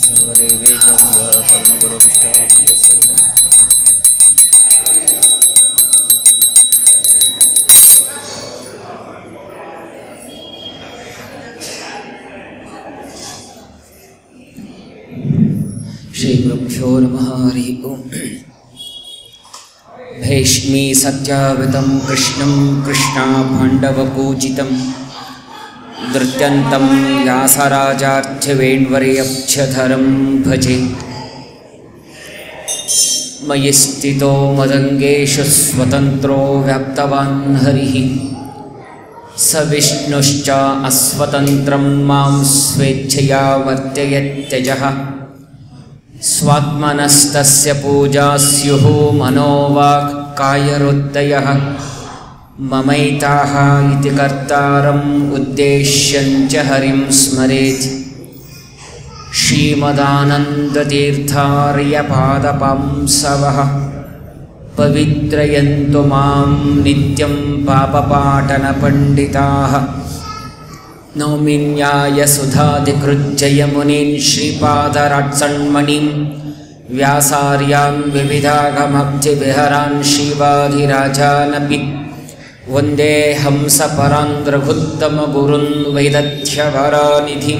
सर्वदेवेशं यः परमगुरुविष्टाप्यस्य श्रीगुरुभ्यो नमः हरिः ओम् भैष्मी सत्यावृतं कृष्णं कृष्णाभाण्डवपूजितं नृत्यन्तं व्यासराजार्ध्यवेण्वर्यक्षधरं भजे मयि स्थितो मदङ्गेषु स्वतन्त्रो व्याप्तवान् हरिः स विष्णुश्च अस्वतन्त्रं मां स्वेच्छया वर्तयत्यजः स्वात्मनस्तस्य पूजा स्युः मनोवाक्कायरुद्धयः ममैताः इति कर्तारम् उद्देश्यञ्च हरिं स्मरेत् श्रीमदानन्दतीर्थार्यपादपांसवः पवित्रयन्तु मां नित्यं पापपाटनपण्डिताः नौमिन्यायसुधाधिकृज्जयमुनीन् श्रीपादराट्सण्मणिं व्यासार्यान् विविधागमब्धिविहरान् श्रीवाधिराजानपि वन्दे हंसपरान्द्रभुत्तमगुरुन् वैदध्यवरानिधिं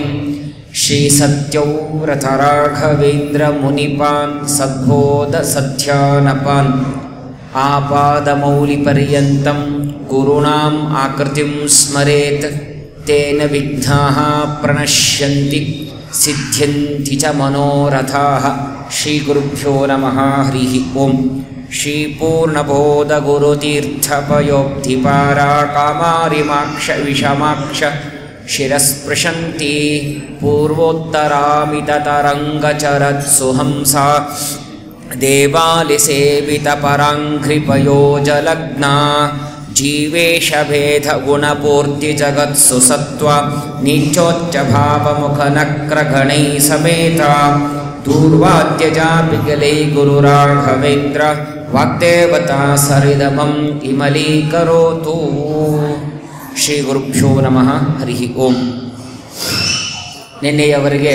श्रीसत्यौव्रतराघवेन्द्रमुनिपान् सद्बोधसत्यानपान् आपादमौलिपर्यन्तं गुरूणाम् आकृतिं स्मरेत् तेन विघ्नाः प्रणश्यन्ति सिद्ध्यन्ति च मनोरथाः श्रीगुरुभ्यो नमः हरिः ॐ श्रीपूर्णबोधगुरुतीर्थपयोब्धिपारा कामारिमाक्ष विषमाक्ष शिरस्पृशन्ति पूर्वोत्तरामिततरङ्गचरत्सुहंसा देवालिसेवितपराङ्घ्रिपयोजलग्ना जीवेशभेदगुणपूर्तिजगत्सु सत्त्वा नीचोच्चभावमुखनक्रगणैः समेता दूर्वात्यजापि गलै गुरुराघवेन्द्र वाग्देवता सरिदमं इमलीकरोतु ಶ್ರೀಗುರುಭ್ಯೋ ನಮಃ ಹರಿ ಓಂ ನಿನ್ನೆಯವರೆಗೆ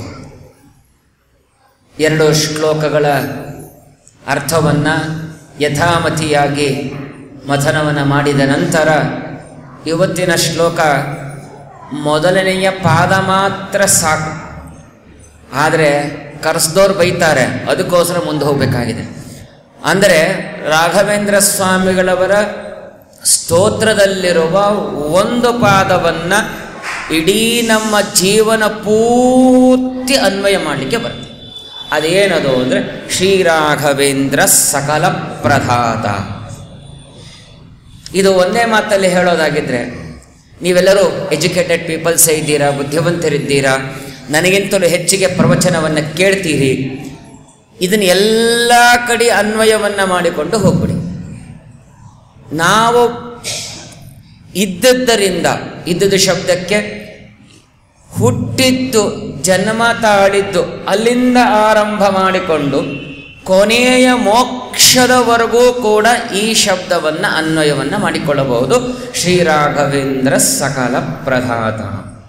ಎರಡು ಶ್ಲೋಕಗಳ ಅರ್ಥವನ್ನು ಯಥಾಮತಿಯಾಗಿ ಮಥನವನ್ನು ಮಾಡಿದ ನಂತರ ಇವತ್ತಿನ ಶ್ಲೋಕ ಮೊದಲನೆಯ ಪಾದ ಮಾತ್ರ ಸಾಕು ಆದರೆ ಕರೆಸ್ದವ್ರು ಬೈತಾರೆ ಅದಕ್ಕೋಸ್ಕರ ಮುಂದೆ ಹೋಗಬೇಕಾಗಿದೆ ಅಂದರೆ ರಾಘವೇಂದ್ರ ಸ್ವಾಮಿಗಳವರ ಸ್ತೋತ್ರದಲ್ಲಿರುವ ಒಂದು ಪಾದವನ್ನು ಇಡೀ ನಮ್ಮ ಜೀವನ ಪೂರ್ತಿ ಅನ್ವಯ ಮಾಡಲಿಕ್ಕೆ ಬರುತ್ತೆ ಅದೇನದು ಅಂದರೆ ಶ್ರೀರಾಘವೇಂದ್ರ ಸಕಲ ಪ್ರಧಾತ ಇದು ಒಂದೇ ಮಾತಲ್ಲಿ ಹೇಳೋದಾಗಿದ್ದರೆ ನೀವೆಲ್ಲರೂ ಎಜುಕೇಟೆಡ್ ಪೀಪಲ್ಸೇ ಇದ್ದೀರಾ ಬುದ್ಧಿವಂತರಿದ್ದೀರಾ ನನಗಿಂತಲೂ ಹೆಚ್ಚಿಗೆ ಪ್ರವಚನವನ್ನು ಕೇಳ್ತೀರಿ ಇದನ್ನು ಎಲ್ಲ ಕಡೆ ಅನ್ವಯವನ್ನು ಮಾಡಿಕೊಂಡು ಹೋಗ್ಬಿಡಿ ನಾವು ಇದ್ದದ್ದರಿಂದ ಇದ್ದದ್ದು ಶಬ್ದಕ್ಕೆ ಹುಟ್ಟಿದ್ದು ಜನ್ಮ ತಾಳಿದ್ದು ಅಲ್ಲಿಂದ ಆರಂಭ ಮಾಡಿಕೊಂಡು ಕೊನೆಯ ಮೋಕ್ಷದವರೆಗೂ ಕೂಡ ಈ ಶಬ್ದವನ್ನು ಅನ್ವಯವನ್ನು ಮಾಡಿಕೊಳ್ಳಬಹುದು ಶ್ರೀರಾಘವೇಂದ್ರ ಸಕಲ ಪ್ರಧಾತ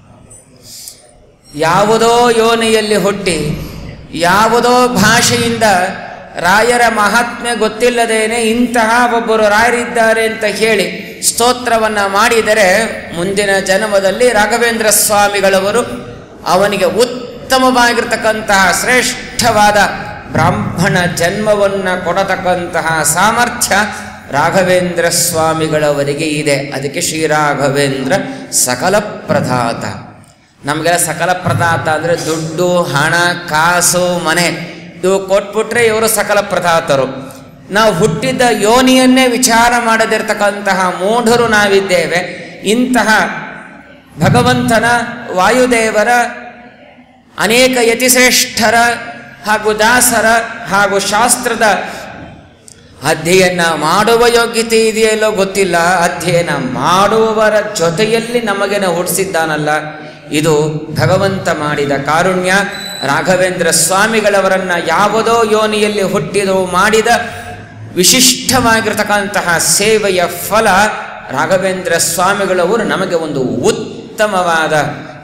ಯಾವುದೋ ಯೋನಿಯಲ್ಲಿ ಹುಟ್ಟಿ ಯಾವುದೋ ಭಾಷೆಯಿಂದ ರಾಯರ ಮಹಾತ್ಮೆ ಗೊತ್ತಿಲ್ಲದೇನೆ ಇಂತಹ ಒಬ್ಬರು ರಾಯರಿದ್ದಾರೆ ಅಂತ ಹೇಳಿ ಸ್ತೋತ್ರವನ್ನು ಮಾಡಿದರೆ ಮುಂದಿನ ಜನ್ಮದಲ್ಲಿ ರಾಘವೇಂದ್ರ ಸ್ವಾಮಿಗಳವರು ಅವನಿಗೆ ಉತ್ತಮವಾಗಿರ್ತಕ್ಕಂತಹ ಶ್ರೇಷ್ಠವಾದ ಬ್ರಾಹ್ಮಣ ಜನ್ಮವನ್ನು ಕೊಡತಕ್ಕಂತಹ ಸಾಮರ್ಥ್ಯ ರಾಘವೇಂದ್ರ ಸ್ವಾಮಿಗಳವರಿಗೆ ಇದೆ ಅದಕ್ಕೆ ಶ್ರೀರಾಘವೇಂದ್ರ ಸಕಲ ಪ್ರಧಾತ ನಮಗೆಲ್ಲ ಸಕಲ ಪ್ರದಾತ ಅಂದರೆ ದುಡ್ಡು ಹಣ ಕಾಸು ಮನೆ ಇವು ಕೊಟ್ಬಿಟ್ರೆ ಇವರು ಸಕಲ ಪ್ರದಾತರು ನಾವು ಹುಟ್ಟಿದ್ದ ಯೋನಿಯನ್ನೇ ವಿಚಾರ ಮಾಡದಿರ್ತಕ್ಕಂತಹ ಮೂಢರು ನಾವಿದ್ದೇವೆ ಇಂತಹ ಭಗವಂತನ ವಾಯುದೇವರ ಅನೇಕ ಯತಿಶ್ರೇಷ್ಠರ ಹಾಗೂ ದಾಸರ ಹಾಗೂ ಶಾಸ್ತ್ರದ ಅಧ್ಯಯನ ಮಾಡುವ ಯೋಗ್ಯತೆ ಇದೆಯಲ್ಲೋ ಗೊತ್ತಿಲ್ಲ ಅಧ್ಯಯನ ಮಾಡುವವರ ಜೊತೆಯಲ್ಲಿ ನಮಗೇನೆ ಹುಟ್ಟಿಸಿದ್ದಾನಲ್ಲ ಇದು ಭಗವಂತ ಮಾಡಿದ ಕಾರುಣ್ಯ ರಾಘವೇಂದ್ರ ಸ್ವಾಮಿಗಳವರನ್ನು ಯಾವುದೋ ಯೋನಿಯಲ್ಲಿ ಹುಟ್ಟಿದು ಮಾಡಿದ ವಿಶಿಷ್ಟವಾಗಿರ್ತಕ್ಕಂತಹ ಸೇವೆಯ ಫಲ ರಾಘವೇಂದ್ರ ಸ್ವಾಮಿಗಳವರು ನಮಗೆ ಒಂದು ಉತ್ತಮವಾದ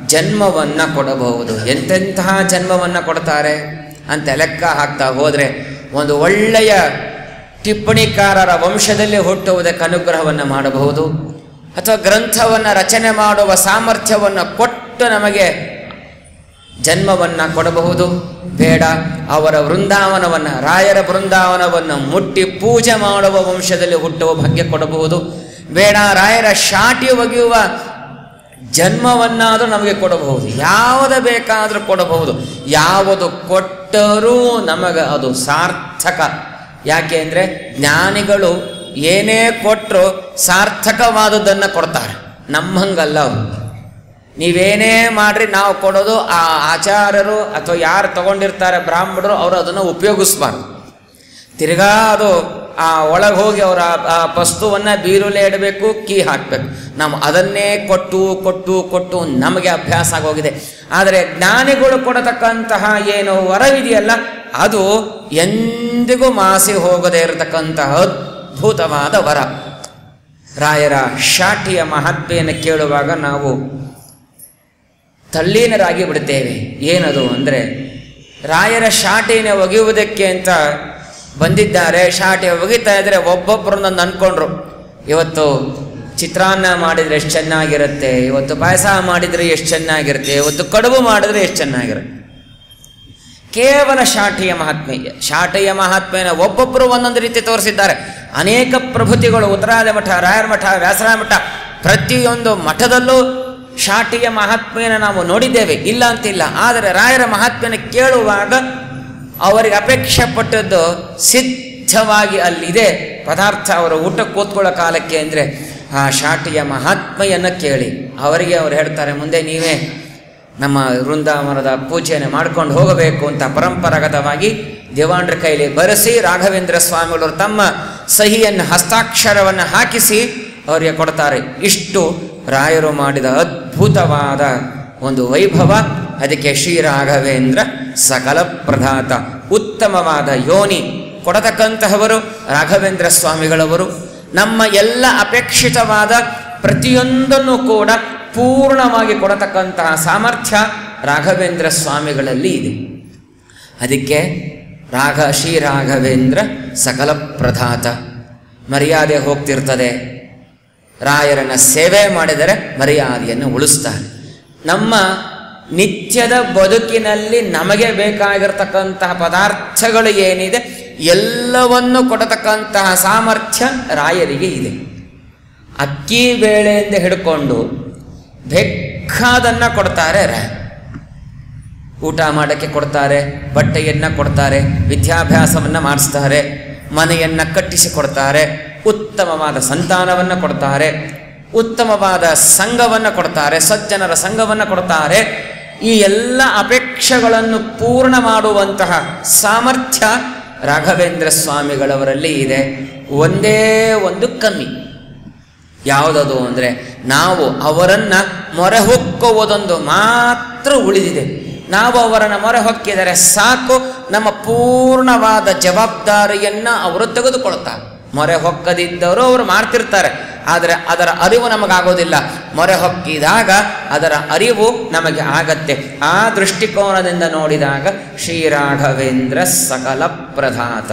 ಜನ್ಮವನ್ನು ಕೊಡಬಹುದು ಎಂತೆಂತಹ ಜನ್ಮವನ್ನು ಕೊಡ್ತಾರೆ ಅಂತ ಲೆಕ್ಕ ಹಾಕ್ತಾ ಹೋದರೆ ಒಂದು ಒಳ್ಳೆಯ ಟಿಪ್ಪಣಿಕಾರರ ವಂಶದಲ್ಲಿ ಹುಟ್ಟುವುದಕ್ಕೆ ಅನುಗ್ರಹವನ್ನು ಮಾಡಬಹುದು ಅಥವಾ ಗ್ರಂಥವನ್ನು ರಚನೆ ಮಾಡುವ ಸಾಮರ್ಥ್ಯವನ್ನು ಕೊಟ್ಟು ನಮಗೆ ಜನ್ಮವನ್ನು ಕೊಡಬಹುದು ಬೇಡ ಅವರ ವೃಂದಾವನವನ್ನು ರಾಯರ ಬೃಂದಾವನವನ್ನು ಮುಟ್ಟಿ ಪೂಜೆ ಮಾಡುವ ವಂಶದಲ್ಲಿ ಹುಟ್ಟುವ ಭಾಗ್ಯ ಕೊಡಬಹುದು ಬೇಡ ರಾಯರ ಶಾಟಿ ಒಗೆಯುವ ಜನ್ಮವನ್ನಾದರೂ ನಮಗೆ ಕೊಡಬಹುದು ಯಾವುದು ಬೇಕಾದರೂ ಕೊಡಬಹುದು ಯಾವುದು ಕೊಟ್ಟರೂ ನಮಗೆ ಅದು ಸಾರ್ಥಕ ಯಾಕೆ ಅಂದರೆ ಜ್ಞಾನಿಗಳು ಏನೇ ಕೊಟ್ಟರು ಸಾರ್ಥಕವಾದದ್ದನ್ನು ಕೊಡ್ತಾರೆ ನಮ್ಮಂಗಲ್ಲ ಅವರು ನೀವೇನೇ ಮಾಡ್ರಿ ನಾವು ಕೊಡೋದು ಆ ಆಚಾರ್ಯರು ಅಥವಾ ಯಾರು ತಗೊಂಡಿರ್ತಾರೆ ಬ್ರಾಹ್ಮಣರು ಅವರು ಅದನ್ನು ಉಪಯೋಗಿಸ್ಬಾರ್ದು ತಿರ್ಗಾ ಅದು ಆ ಒಳಗೆ ಹೋಗಿ ಅವರ ಆ ವಸ್ತುವನ್ನು ಬೀರುಲೆ ಇಡಬೇಕು ಕೀ ಹಾಕಬೇಕು ನಾವು ಅದನ್ನೇ ಕೊಟ್ಟು ಕೊಟ್ಟು ಕೊಟ್ಟು ನಮಗೆ ಅಭ್ಯಾಸ ಆಗೋಗಿದೆ ಆದರೆ ಜ್ಞಾನಿಗಳು ಕೊಡತಕ್ಕಂತಹ ಏನು ವರವಿದೆಯಲ್ಲ ಅದು ಎಂದಿಗೂ ಮಾಸಿ ಹೋಗದೇ ಇರತಕ್ಕಂತಹ ಅದ್ಭುತವಾದ ವರ ರಾಯರ ಶಾಟಿಯ ಮಹತ್ವೆಯನ್ನು ಕೇಳುವಾಗ ನಾವು ತಲ್ಲೀನರಾಗಿ ಬಿಡುತ್ತೇವೆ ಏನದು ಅಂದರೆ ರಾಯರ ಶಾಟಿನ ಒಗೆಯುವುದಕ್ಕೆ ಅಂತ ಬಂದಿದ್ದಾರೆ ಶಾಟಿ ಒಗಿತಾ ಇದ್ರೆ ಒಬ್ಬೊಬ್ಬರನ್ನ ಅಂದ್ಕೊಂಡ್ರು ಇವತ್ತು ಚಿತ್ರಾನ್ನ ಮಾಡಿದರೆ ಎಷ್ಟು ಚೆನ್ನಾಗಿರುತ್ತೆ ಇವತ್ತು ಪಾಯಸ ಮಾಡಿದರೆ ಎಷ್ಟು ಚೆನ್ನಾಗಿರುತ್ತೆ ಇವತ್ತು ಕಡುಬು ಮಾಡಿದ್ರೆ ಎಷ್ಟು ಚೆನ್ನಾಗಿರುತ್ತೆ ಕೇವಲ ಶಾಟಿಯ ಮಹಾತ್ಮೆ ಶಾಟಿಯ ಮಹಾತ್ಮೆಯನ್ನು ಒಬ್ಬೊಬ್ಬರು ಒಂದೊಂದು ರೀತಿ ತೋರಿಸಿದ್ದಾರೆ ಅನೇಕ ಪ್ರಭೃತಿಗಳು ಉತ್ತರಾದ ಮಠ ರಾಯರ ಮಠ ವ್ಯಾಸರಾಯ ಮಠ ಪ್ರತಿಯೊಂದು ಮಠದಲ್ಲೂ ಶಾಟಿಯ ಮಹಾತ್ಮೆಯನ್ನು ನಾವು ನೋಡಿದ್ದೇವೆ ಇಲ್ಲ ಅಂತಿಲ್ಲ ಆದರೆ ರಾಯರ ಮಹಾತ್ಮೆಯನ್ನು ಕೇಳುವಾಗ ಅವರಿಗೆ ಅಪೇಕ್ಷೆ ಪಟ್ಟದ್ದು ಸಿದ್ಧವಾಗಿ ಅಲ್ಲಿದೆ ಪದಾರ್ಥ ಅವರ ಊಟಕ್ಕೆ ಕೂತ್ಕೊಳ್ಳೋ ಕಾಲಕ್ಕೆ ಅಂದರೆ ಆ ಶಾಟಿಯ ಮಹಾತ್ಮೆಯನ್ನು ಕೇಳಿ ಅವರಿಗೆ ಅವರು ಹೇಳ್ತಾರೆ ಮುಂದೆ ನೀವೇ ನಮ್ಮ ವೃಂದಾವನದ ಪೂಜೆಯನ್ನು ಮಾಡ್ಕೊಂಡು ಹೋಗಬೇಕು ಅಂತ ಪರಂಪರಾಗತವಾಗಿ ದೇವಾಂಡ್ರ ಕೈಲಿ ಬರೆಸಿ ರಾಘವೇಂದ್ರ ಸ್ವಾಮಿಗಳು ತಮ್ಮ ಸಹಿಯನ್ನು ಹಸ್ತಾಕ್ಷರವನ್ನು ಹಾಕಿಸಿ ಅವರಿಗೆ ಕೊಡ್ತಾರೆ ಇಷ್ಟು ರಾಯರು ಮಾಡಿದ ಅದ್ಭುತವಾದ ಒಂದು ವೈಭವ ಅದಕ್ಕೆ ಶ್ರೀ ರಾಘವೇಂದ್ರ ಸಕಲ ಪ್ರಧಾತ ಉತ್ತಮವಾದ ಯೋನಿ ಕೊಡತಕ್ಕಂತಹವರು ರಾಘವೇಂದ್ರ ಸ್ವಾಮಿಗಳವರು ನಮ್ಮ ಎಲ್ಲ ಅಪೇಕ್ಷಿತವಾದ ಪ್ರತಿಯೊಂದನ್ನು ಕೂಡ ಪೂರ್ಣವಾಗಿ ಕೊಡತಕ್ಕಂತಹ ಸಾಮರ್ಥ್ಯ ರಾಘವೇಂದ್ರ ಸ್ವಾಮಿಗಳಲ್ಲಿ ಇದೆ ಅದಕ್ಕೆ ರಾಘ ಶ್ರೀ ರಾಘವೇಂದ್ರ ಸಕಲ ಪ್ರಧಾತ ಮರ್ಯಾದೆ ಹೋಗ್ತಿರ್ತದೆ ರಾಯರನ್ನ ಸೇವೆ ಮಾಡಿದರೆ ಮರ್ಯಾದೆಯನ್ನು ಉಳಿಸ್ತಾರೆ ನಮ್ಮ ನಿತ್ಯದ ಬದುಕಿನಲ್ಲಿ ನಮಗೆ ಬೇಕಾಗಿರ್ತಕ್ಕಂತಹ ಪದಾರ್ಥಗಳು ಏನಿದೆ ಎಲ್ಲವನ್ನು ಕೊಡತಕ್ಕಂತಹ ಸಾಮರ್ಥ್ಯ ರಾಯರಿಗೆ ಇದೆ ಅಕ್ಕಿ ಬೇಳೆಯಿಂದ ಹಿಡ್ಕೊಂಡು ಬೇಕಾದನ್ನ ಕೊಡ್ತಾರೆ ರಾಯ ಊಟ ಮಾಡೋಕ್ಕೆ ಕೊಡ್ತಾರೆ ಬಟ್ಟೆಯನ್ನು ಕೊಡ್ತಾರೆ ವಿದ್ಯಾಭ್ಯಾಸವನ್ನು ಮಾಡಿಸ್ತಾರೆ ಮನೆಯನ್ನು ಕಟ್ಟಿಸಿ ಕೊಡ್ತಾರೆ ಉತ್ತಮವಾದ ಸಂತಾನವನ್ನು ಕೊಡ್ತಾರೆ ಉತ್ತಮವಾದ ಸಂಘವನ್ನು ಕೊಡ್ತಾರೆ ಸಜ್ಜನರ ಸಂಘವನ್ನು ಕೊಡ್ತಾರೆ ಈ ಎಲ್ಲ ಅಪೇಕ್ಷೆಗಳನ್ನು ಪೂರ್ಣ ಮಾಡುವಂತಹ ಸಾಮರ್ಥ್ಯ ರಾಘವೇಂದ್ರ ಸ್ವಾಮಿಗಳವರಲ್ಲಿ ಇದೆ ಒಂದೇ ಒಂದು ಕಮ್ಮಿ ಯಾವುದದು ಅಂದರೆ ನಾವು ಅವರನ್ನು ಮೊರೆ ಹೊಕ್ಕುವುದೊಂದು ಮಾತ್ರ ಉಳಿದಿದೆ ನಾವು ಅವರನ್ನು ಮೊರೆ ಹೊಕ್ಕಿದರೆ ಸಾಕು ನಮ್ಮ ಪೂರ್ಣವಾದ ಜವಾಬ್ದಾರಿಯನ್ನು ಅವರು ತೆಗೆದುಕೊಳ್ತಾರೆ ಮೊರೆ ಹೊಕ್ಕದಿದ್ದವರು ಅವರು ಮಾಡ್ತಿರ್ತಾರೆ ಆದರೆ ಅದರ ಅರಿವು ನಮಗಾಗೋದಿಲ್ಲ ಮೊರೆ ಹೊಕ್ಕಿದಾಗ ಅದರ ಅರಿವು ನಮಗೆ ಆಗತ್ತೆ ಆ ದೃಷ್ಟಿಕೋನದಿಂದ ನೋಡಿದಾಗ ಶ್ರೀರಾಘವೇಂದ್ರ ಸಕಲ ಪ್ರಧಾತ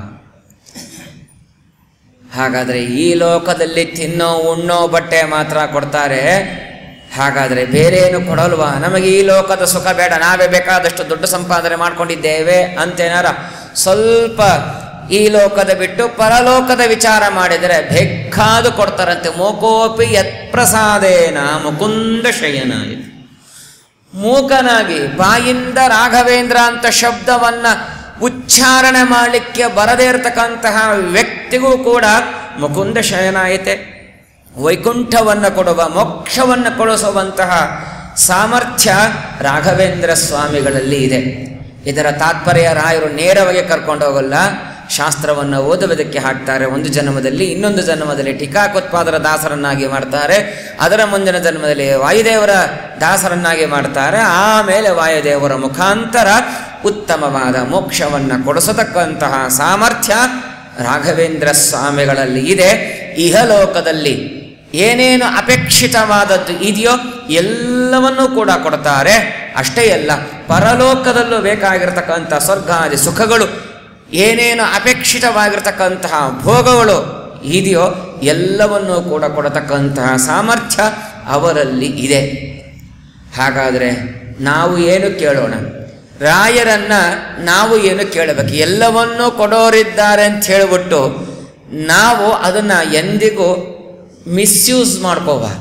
ಹಾಗಾದರೆ ಈ ಲೋಕದಲ್ಲಿ ತಿನ್ನೋ ಉಣ್ಣೋ ಬಟ್ಟೆ ಮಾತ್ರ ಕೊಡ್ತಾರೆ ಹಾಗಾದರೆ ಬೇರೆ ಏನು ಕೊಡಲ್ವಾ ನಮಗೆ ಈ ಲೋಕದ ಸುಖ ಬೇಡ ನಾವೇ ಬೇಕಾದಷ್ಟು ದುಡ್ಡು ಸಂಪಾದನೆ ಮಾಡ್ಕೊಂಡಿದ್ದೇವೆ ಅಂತೇನಾರ ಸ್ವಲ್ಪ ಈ ಲೋಕದ ಬಿಟ್ಟು ಪರಲೋಕದ ವಿಚಾರ ಮಾಡಿದರೆ ಬೇಕಾದು ಕೊಡ್ತಾರಂತೆ ಮೋಕೋಪಿ ಯತ್ಪ್ರಸಾದೇನ ಮುಕುಂದ ಶಯನ ಇದು ಮೂಕನಾಗಿ ಬಾಯಿಂದ ರಾಘವೇಂದ್ರ ಅಂತ ಶಬ್ದವನ್ನು ಉಚ್ಚಾರಣೆ ಮಾಡಲಿಕ್ಕೆ ಬರದೇ ಇರತಕ್ಕಂತಹ ವ್ಯಕ್ತಿಗೂ ಕೂಡ ಮುಕುಂದ ಶಯನಾಯಿತೆ ವೈಕುಂಠವನ್ನು ಕೊಡುವ ಮೋಕ್ಷವನ್ನು ಕೊಡಿಸುವಂತಹ ಸಾಮರ್ಥ್ಯ ರಾಘವೇಂದ್ರ ಸ್ವಾಮಿಗಳಲ್ಲಿ ಇದೆ ಇದರ ತಾತ್ಪರ್ಯ ರಾಯರು ನೇರವಾಗಿ ಕರ್ಕೊಂಡು ಹೋಗಲ್ಲ ಶಾಸ್ತ್ರವನ್ನು ಓದುವುದಕ್ಕೆ ಹಾಕ್ತಾರೆ ಒಂದು ಜನ್ಮದಲ್ಲಿ ಇನ್ನೊಂದು ಜನ್ಮದಲ್ಲಿ ಟೀಕಾಕೋತ್ಪಾದರ ದಾಸರನ್ನಾಗಿ ಮಾಡ್ತಾರೆ ಅದರ ಮುಂದಿನ ಜನ್ಮದಲ್ಲಿ ವಾಯುದೇವರ ದಾಸರನ್ನಾಗಿ ಮಾಡ್ತಾರೆ ಆಮೇಲೆ ವಾಯುದೇವರ ಮುಖಾಂತರ ಉತ್ತಮವಾದ ಮೋಕ್ಷವನ್ನು ಕೊಡಿಸತಕ್ಕಂತಹ ಸಾಮರ್ಥ್ಯ ರಾಘವೇಂದ್ರ ಸ್ವಾಮಿಗಳಲ್ಲಿ ಇದೆ ಇಹಲೋಕದಲ್ಲಿ ಏನೇನು ಅಪೇಕ್ಷಿತವಾದದ್ದು ಇದೆಯೋ ಎಲ್ಲವನ್ನೂ ಕೂಡ ಕೊಡ್ತಾರೆ ಅಷ್ಟೇ ಅಲ್ಲ ಪರಲೋಕದಲ್ಲೂ ಬೇಕಾಗಿರ್ತಕ್ಕಂಥ ಸ್ವರ್ಗಾದಿ ಸುಖಗಳು ಏನೇನು ಅಪೇಕ್ಷಿತವಾಗಿರ್ತಕ್ಕಂತಹ ಭೋಗಗಳು ಇದೆಯೋ ಎಲ್ಲವನ್ನೂ ಕೂಡ ಕೊಡತಕ್ಕಂತಹ ಸಾಮರ್ಥ್ಯ ಅವರಲ್ಲಿ ಇದೆ ಹಾಗಾದರೆ ನಾವು ಏನು ಕೇಳೋಣ ರಾಯರನ್ನ ನಾವು ಏನು ಕೇಳಬೇಕು ಎಲ್ಲವನ್ನೂ ಕೊಡೋರಿದ್ದಾರೆ ಅಂತ ಹೇಳಿಬಿಟ್ಟು ನಾವು ಅದನ್ನು ಎಂದಿಗೂ ಮಿಸ್ಯೂಸ್ ಮಾಡ್ಕೋಬಾರ್ದು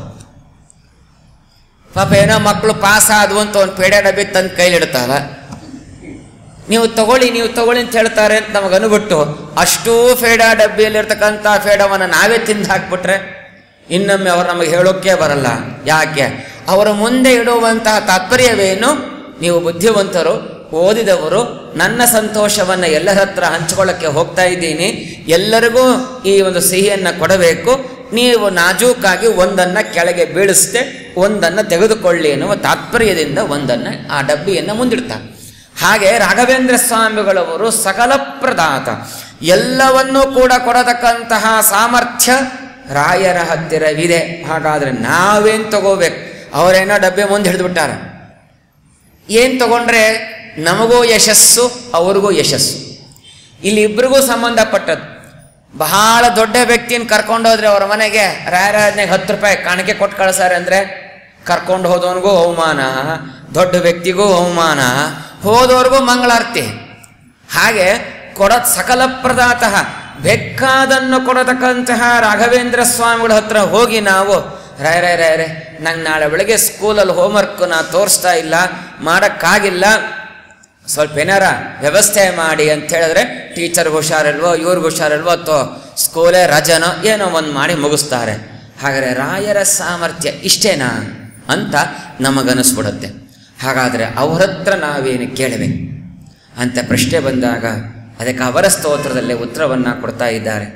ಪಾಪ ಏನೋ ಮಕ್ಕಳು ಪಾಸ್ ಆದವು ಅಂತ ಒಂದು ಪೇಡೆ ಡಬ್ಬಿ ತಂದು ಕೈಲಿಡ್ತಾರ ನೀವು ತಗೊಳ್ಳಿ ನೀವು ತಗೊಳ್ಳಿ ಅಂತ ಹೇಳ್ತಾರೆ ಅಂತ ನಮಗೆ ಅನುಬಿಟ್ಟು ಅಷ್ಟೂ ಫೇಡ ಡಬ್ಬಿಯಲ್ಲಿರ್ತಕ್ಕಂಥ ಫೇಡವನ್ನು ನಾವೇ ತಿಂದು ಹಾಕ್ಬಿಟ್ರೆ ಇನ್ನೊಮ್ಮೆ ಅವರು ನಮಗೆ ಹೇಳೋಕ್ಕೆ ಬರಲ್ಲ ಯಾಕೆ ಅವರ ಮುಂದೆ ಇಡುವಂತಹ ತಾತ್ಪರ್ಯವೇನು ನೀವು ಬುದ್ಧಿವಂತರು ಓದಿದವರು ನನ್ನ ಸಂತೋಷವನ್ನು ಎಲ್ಲರ ಹತ್ರ ಹಂಚ್ಕೊಳ್ಳೋಕ್ಕೆ ಹೋಗ್ತಾ ಇದ್ದೀನಿ ಎಲ್ಲರಿಗೂ ಈ ಒಂದು ಸಿಹಿಯನ್ನು ಕೊಡಬೇಕು ನೀವು ನಾಜೂಕಾಗಿ ಒಂದನ್ನು ಕೆಳಗೆ ಬೀಳಿಸ್ದೆ ಒಂದನ್ನು ತೆಗೆದುಕೊಳ್ಳಿ ಎನ್ನುವ ತಾತ್ಪರ್ಯದಿಂದ ಒಂದನ್ನು ಆ ಡಬ್ಬಿಯನ್ನು ಮುಂದಿಡ್ತಾರೆ ಹಾಗೆ ರಾಘವೇಂದ್ರ ಸ್ವಾಮಿಗಳವರು ಸಕಲ ಪ್ರದಾತ ಎಲ್ಲವನ್ನೂ ಕೂಡ ಕೊಡತಕ್ಕಂತಹ ಸಾಮರ್ಥ್ಯ ರಾಯರ ಹತ್ತಿರವಿದೆ ಹಾಗಾದರೆ ನಾವೇನು ತಗೋಬೇಕು ಅವರೇನೋ ಡಬ್ಬೆ ಮುಂದೆ ಹಿಡಿದುಬಿಟ್ಟಾರೆ ಏನು ತಗೊಂಡ್ರೆ ನಮಗೂ ಯಶಸ್ಸು ಅವ್ರಿಗೂ ಯಶಸ್ಸು ಇಲ್ಲಿ ಇಬ್ಬರಿಗೂ ಸಂಬಂಧಪಟ್ಟದ್ದು ಬಹಳ ದೊಡ್ಡ ವ್ಯಕ್ತಿನ ಕರ್ಕೊಂಡೋದ್ರೆ ಅವ್ರ ಮನೆಗೆ ರಾಯರಾಜ್ನಾಗ ಹತ್ತು ರೂಪಾಯಿ ಕಾಣಿಕೆ ಕೊಟ್ಟು ಕಳ್ಸಾರೆ ಅಂದರೆ ಕರ್ಕೊಂಡು ಹೋದವನಿಗೂ ಅವಮಾನ ದೊಡ್ಡ ವ್ಯಕ್ತಿಗೂ ಅವಮಾನ ಹೋದವ್ರಿಗೂ ಮಂಗಳಾರತಿ ಹಾಗೆ ಕೊಡ ಸಕಲ ಪ್ರದಾತಃ ಬೇಕಾದನ್ನು ಕೊಡತಕ್ಕಂತಹ ರಾಘವೇಂದ್ರ ಸ್ವಾಮಿಗಳ ಹತ್ರ ಹೋಗಿ ನಾವು ರಾಯ ರಾಯ ರಾಯರೇ ನಂಗೆ ನಾಳೆ ಬೆಳಗ್ಗೆ ಸ್ಕೂಲಲ್ಲಿ ಹೋಮ್ವರ್ಕ್ ನಾ ತೋರಿಸ್ತಾ ಇಲ್ಲ ಮಾಡೋಕ್ಕಾಗಿಲ್ಲ ಸ್ವಲ್ಪ ಏನಾರ ವ್ಯವಸ್ಥೆ ಮಾಡಿ ಅಂತ ಹೇಳಿದ್ರೆ ಟೀಚರ್ಗೆ ಹುಷಾರಿಲ್ವೋ ಇವ್ರಿಗೆ ಹುಷಾರಿಲ್ವೋ ಅಥವಾ ಸ್ಕೂಲೇ ರಜನೋ ಏನೋ ಒಂದು ಮಾಡಿ ಮುಗಿಸ್ತಾರೆ ಹಾಗಾದರೆ ರಾಯರ ಸಾಮರ್ಥ್ಯ ಇಷ್ಟೇನಾ ಅಂತ ನಮಗನಿಸ್ಬಿಡುತ್ತೆ ಹಾಗಾದರೆ ಅವ್ರ ಹತ್ರ ನಾವೇನು ಕೇಳಬೇಕು ಅಂತ ಪ್ರಶ್ನೆ ಬಂದಾಗ ಅದಕ್ಕೆ ಅವರ ಸ್ತೋತ್ರದಲ್ಲೇ ಉತ್ತರವನ್ನು ಕೊಡ್ತಾ ಇದ್ದಾರೆ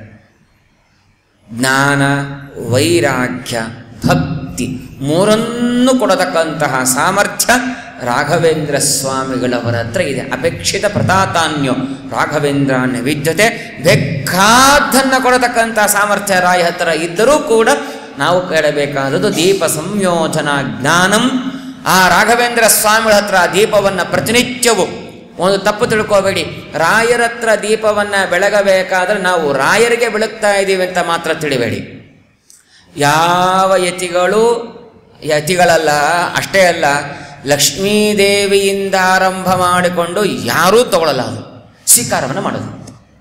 ಜ್ಞಾನ ವೈರಾಗ್ಯ ಭಕ್ತಿ ಮೂರನ್ನು ಕೊಡತಕ್ಕಂತಹ ಸಾಮರ್ಥ್ಯ ರಾಘವೇಂದ್ರ ಸ್ವಾಮಿಗಳವರ ಹತ್ರ ಇದೆ ಅಪೇಕ್ಷಿತ ಪ್ರತಾತಾನ್ಯೋ ರಾಘವೇಂದ್ರಾನ್ಯ ವಿದ್ಯತೆ ಬೇಕಾದ್ದನ್ನು ಕೊಡತಕ್ಕಂತಹ ಸಾಮರ್ಥ್ಯ ರಾಯ ಹತ್ರ ಇದ್ದರೂ ಕೂಡ ನಾವು ಕೇಳಬೇಕಾದದ್ದು ದೀಪ ಸಂಯೋಜನಾ ಜ್ಞಾನಂ ಆ ರಾಘವೇಂದ್ರ ಸ್ವಾಮಿಗಳ ಹತ್ರ ಆ ದೀಪವನ್ನು ಪ್ರತಿನಿತ್ಯವೂ ಒಂದು ತಪ್ಪು ತಿಳ್ಕೋಬೇಡಿ ರಾಯರ ಹತ್ರ ದೀಪವನ್ನು ಬೆಳಗಬೇಕಾದ್ರೆ ನಾವು ರಾಯರಿಗೆ ಬೆಳಗ್ತಾ ಇದ್ದೀವಿ ಅಂತ ಮಾತ್ರ ತಿಳಿಬೇಡಿ ಯಾವ ಯತಿಗಳು ಯತಿಗಳಲ್ಲ ಅಷ್ಟೇ ಅಲ್ಲ ಲಕ್ಷ್ಮೀದೇವಿಯಿಂದ ಆರಂಭ ಮಾಡಿಕೊಂಡು ಯಾರೂ ತಗೊಳ್ಳಲ್ಲ ಅದು ಸ್ವೀಕಾರವನ್ನು ಮಾಡೋದು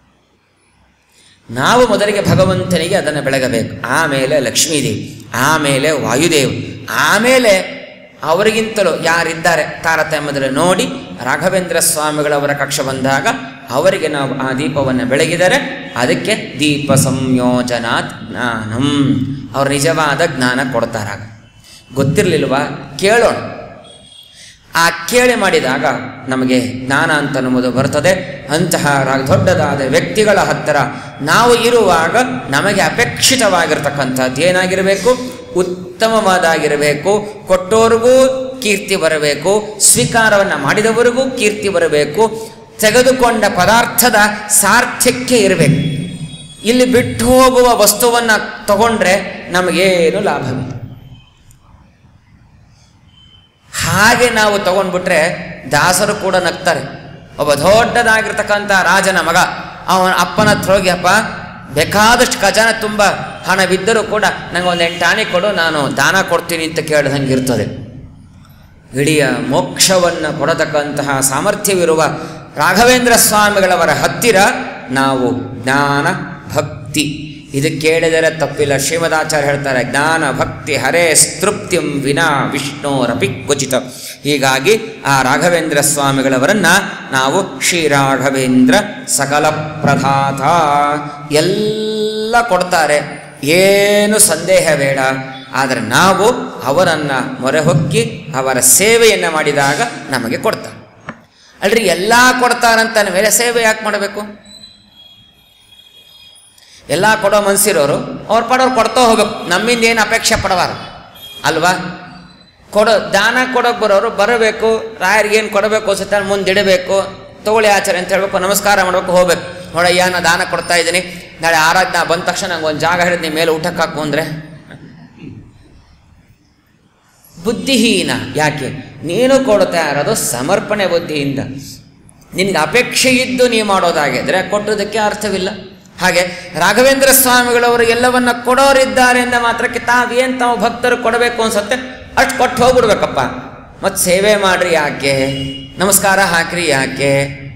ನಾವು ಮೊದಲಿಗೆ ಭಗವಂತನಿಗೆ ಅದನ್ನು ಬೆಳಗಬೇಕು ಆಮೇಲೆ ಲಕ್ಷ್ಮೀದೇವಿ ಆಮೇಲೆ ವಾಯುದೇವ್ ಆಮೇಲೆ ಅವರಿಗಿಂತಲೂ ಯಾರಿದ್ದಾರೆ ತಾರತಮ್ಯದಲ್ಲಿ ನೋಡಿ ರಾಘವೇಂದ್ರ ಸ್ವಾಮಿಗಳವರ ಕಕ್ಷ ಬಂದಾಗ ಅವರಿಗೆ ನಾವು ಆ ದೀಪವನ್ನು ಬೆಳಗಿದರೆ ಅದಕ್ಕೆ ದೀಪ ಸಂಯೋಜನಾತ್ ಜ್ಞಾನಂ ಅವ್ರು ನಿಜವಾದ ಜ್ಞಾನ ಕೊಡ್ತಾರಾಗ ಗೊತ್ತಿರಲಿಲ್ವಾ ಕೇಳೋಣ ಆ ಕೇಳಿ ಮಾಡಿದಾಗ ನಮಗೆ ಜ್ಞಾನ ಅಂತ ಅನ್ನುವುದು ಬರ್ತದೆ ಅಂತಹ ರಾ- ದೊಡ್ಡದಾದ ವ್ಯಕ್ತಿಗಳ ಹತ್ತಿರ ನಾವು ಇರುವಾಗ ನಮಗೆ ಅಪೇಕ್ಷಿತವಾಗಿರ್ತಕ್ಕಂಥದ್ದು ಏನಾಗಿರಬೇಕು ಉತ್ತಮವಾದಾಗಿರಬೇಕು ಕೊಟ್ಟೋರಿಗೂ ಕೀರ್ತಿ ಬರಬೇಕು ಸ್ವೀಕಾರವನ್ನು ಮಾಡಿದವರಿಗೂ ಕೀರ್ತಿ ಬರಬೇಕು ತೆಗೆದುಕೊಂಡ ಪದಾರ್ಥದ ಸಾರ್ಥಕ್ಯ ಇರಬೇಕು ಇಲ್ಲಿ ಬಿಟ್ಟು ಹೋಗುವ ವಸ್ತುವನ್ನು ತಗೊಂಡ್ರೆ ನಮಗೇನು ಲಾಭವಿಲ್ಲ ಹಾಗೆ ನಾವು ತಗೊಂಡ್ಬಿಟ್ರೆ ದಾಸರು ಕೂಡ ನಗ್ತಾರೆ ಒಬ್ಬ ದೊಡ್ಡದಾಗಿರ್ತಕ್ಕಂಥ ರಾಜನ ಮಗ ಅವನ ಅಪ್ಪನ ಹತ್ರ ಹೋಗಿ ಅಪ್ಪ ಬೇಕಾದಷ್ಟು ಖಜಾನೆ ತುಂಬ ಹಣವಿದ್ದರೂ ಕೂಡ ನಂಗೆ ಒಂದು ಎಂಟಾಣಿ ಕೊಡು ನಾನು ದಾನ ಕೊಡ್ತೀನಿ ಅಂತ ಕೇಳ್ದಂಗೆ ಇರ್ತದೆ ಇಡೀ ಮೋಕ್ಷವನ್ನು ಕೊಡತಕ್ಕಂತಹ ಸಾಮರ್ಥ್ಯವಿರುವ ರಾಘವೇಂದ್ರ ಸ್ವಾಮಿಗಳವರ ಹತ್ತಿರ ನಾವು ಜ್ಞಾನ ಭಕ್ತಿ ಇದು ಕೇಳಿದರೆ ತಪ್ಪಿಲ್ಲ ಶ್ರೀಮದಾಚಾರ್ಯ ಹೇಳ್ತಾರೆ ಜ್ಞಾನ ಭಕ್ತಿ ಹರೇ ಸ್ತೃಪ್ತಿಂ ವಿನಾ ವಿಷ್ಣೋರಪಿ ಕ್ವಚಿತ ಹೀಗಾಗಿ ಆ ರಾಘವೇಂದ್ರ ಸ್ವಾಮಿಗಳವರನ್ನು ನಾವು ಶ್ರೀ ರಾಘವೇಂದ್ರ ಸಕಲ ಪ್ರಧಾತ ಎಲ್ಲ ಕೊಡ್ತಾರೆ ಏನು ಸಂದೇಹ ಬೇಡ ಆದರೆ ನಾವು ಅವರನ್ನು ಮೊರೆ ಹೊಕ್ಕಿ ಅವರ ಸೇವೆಯನ್ನು ಮಾಡಿದಾಗ ನಮಗೆ ಕೊಡ್ತಾರೆ ಅಲ್ರಿ ಎಲ್ಲ ಕೊಡ್ತಾರಂತ ಮೇಲೆ ಸೇವೆ ಯಾಕೆ ಮಾಡಬೇಕು ಎಲ್ಲ ಕೊಡೋ ಮನ್ಸಿರೋರು ಅವ್ರ ಪಡೋರು ಕೊಡ್ತಾ ಹೋಗ್ಬೇಕು ನಮ್ಮಿಂದ ಏನು ಅಪೇಕ್ಷೆ ಪಡಬಾರ್ದು ಅಲ್ವಾ ಕೊಡೋ ದಾನ ಕೊಡೋಕೆ ಬರೋರು ಬರಬೇಕು ರಾಯರಿಗೆ ಏನು ಕೊಡಬೇಕು ಅನ್ಸುತ್ತೆ ಮುಂದಿಡಬೇಕು ತಗೊಳ್ಳಿ ಆಚಾರ್ಯ ಅಂತ ಹೇಳ್ಬೇಕು ನಮಸ್ಕಾರ ಮಾಡಬೇಕು ಹೋಗ್ಬೇಕು ನೋಡಯ್ಯ ನಾ ದಾನ ಕೊಡ್ತಾ ಇದ್ದೀನಿ ನಾಳೆ ಆರಾಧನಾ ಬಂದ ತಕ್ಷಣ ನಂಗೆ ಒಂದು ಜಾಗ ಹಿಡಿದು ನೀ ಮೇಲೆ ಊಟಕ್ಕೆ ಹಾಕು ಅಂದರೆ ಬುದ್ಧಿಹೀನ ಯಾಕೆ ನೀನು ಕೊಡ್ತಾ ಇರೋದು ಸಮರ್ಪಣೆ ಬುದ್ಧಿಯಿಂದ ನಿನಗೆ ಅಪೇಕ್ಷೆ ಇದ್ದು ನೀವು ಮಾಡೋದಾಗಿದ್ರೆ ಕೊಟ್ಟೋದಕ್ಕೆ ಅರ್ಥವಿಲ್ಲ ಹಾಗೆ ರಾಘವೇಂದ್ರ ಸ್ವಾಮಿಗಳವರು ಎಲ್ಲವನ್ನ ಕೊಡೋರಿದ್ದಾರೆ ಎಂದ ಮಾತ್ರಕ್ಕೆ ತಾವೇನು ತಾವು ಭಕ್ತರು ಕೊಡಬೇಕು ಅನ್ಸುತ್ತೆ ಅಷ್ಟು ಕೊಟ್ಟು ಹೋಗ್ಬಿಡ್ಬೇಕಪ್ಪ ಮತ್ತು ಸೇವೆ ಮಾಡ್ರಿ ಯಾಕೆ ನಮಸ್ಕಾರ ಹಾಕ್ರಿ ಯಾಕೆ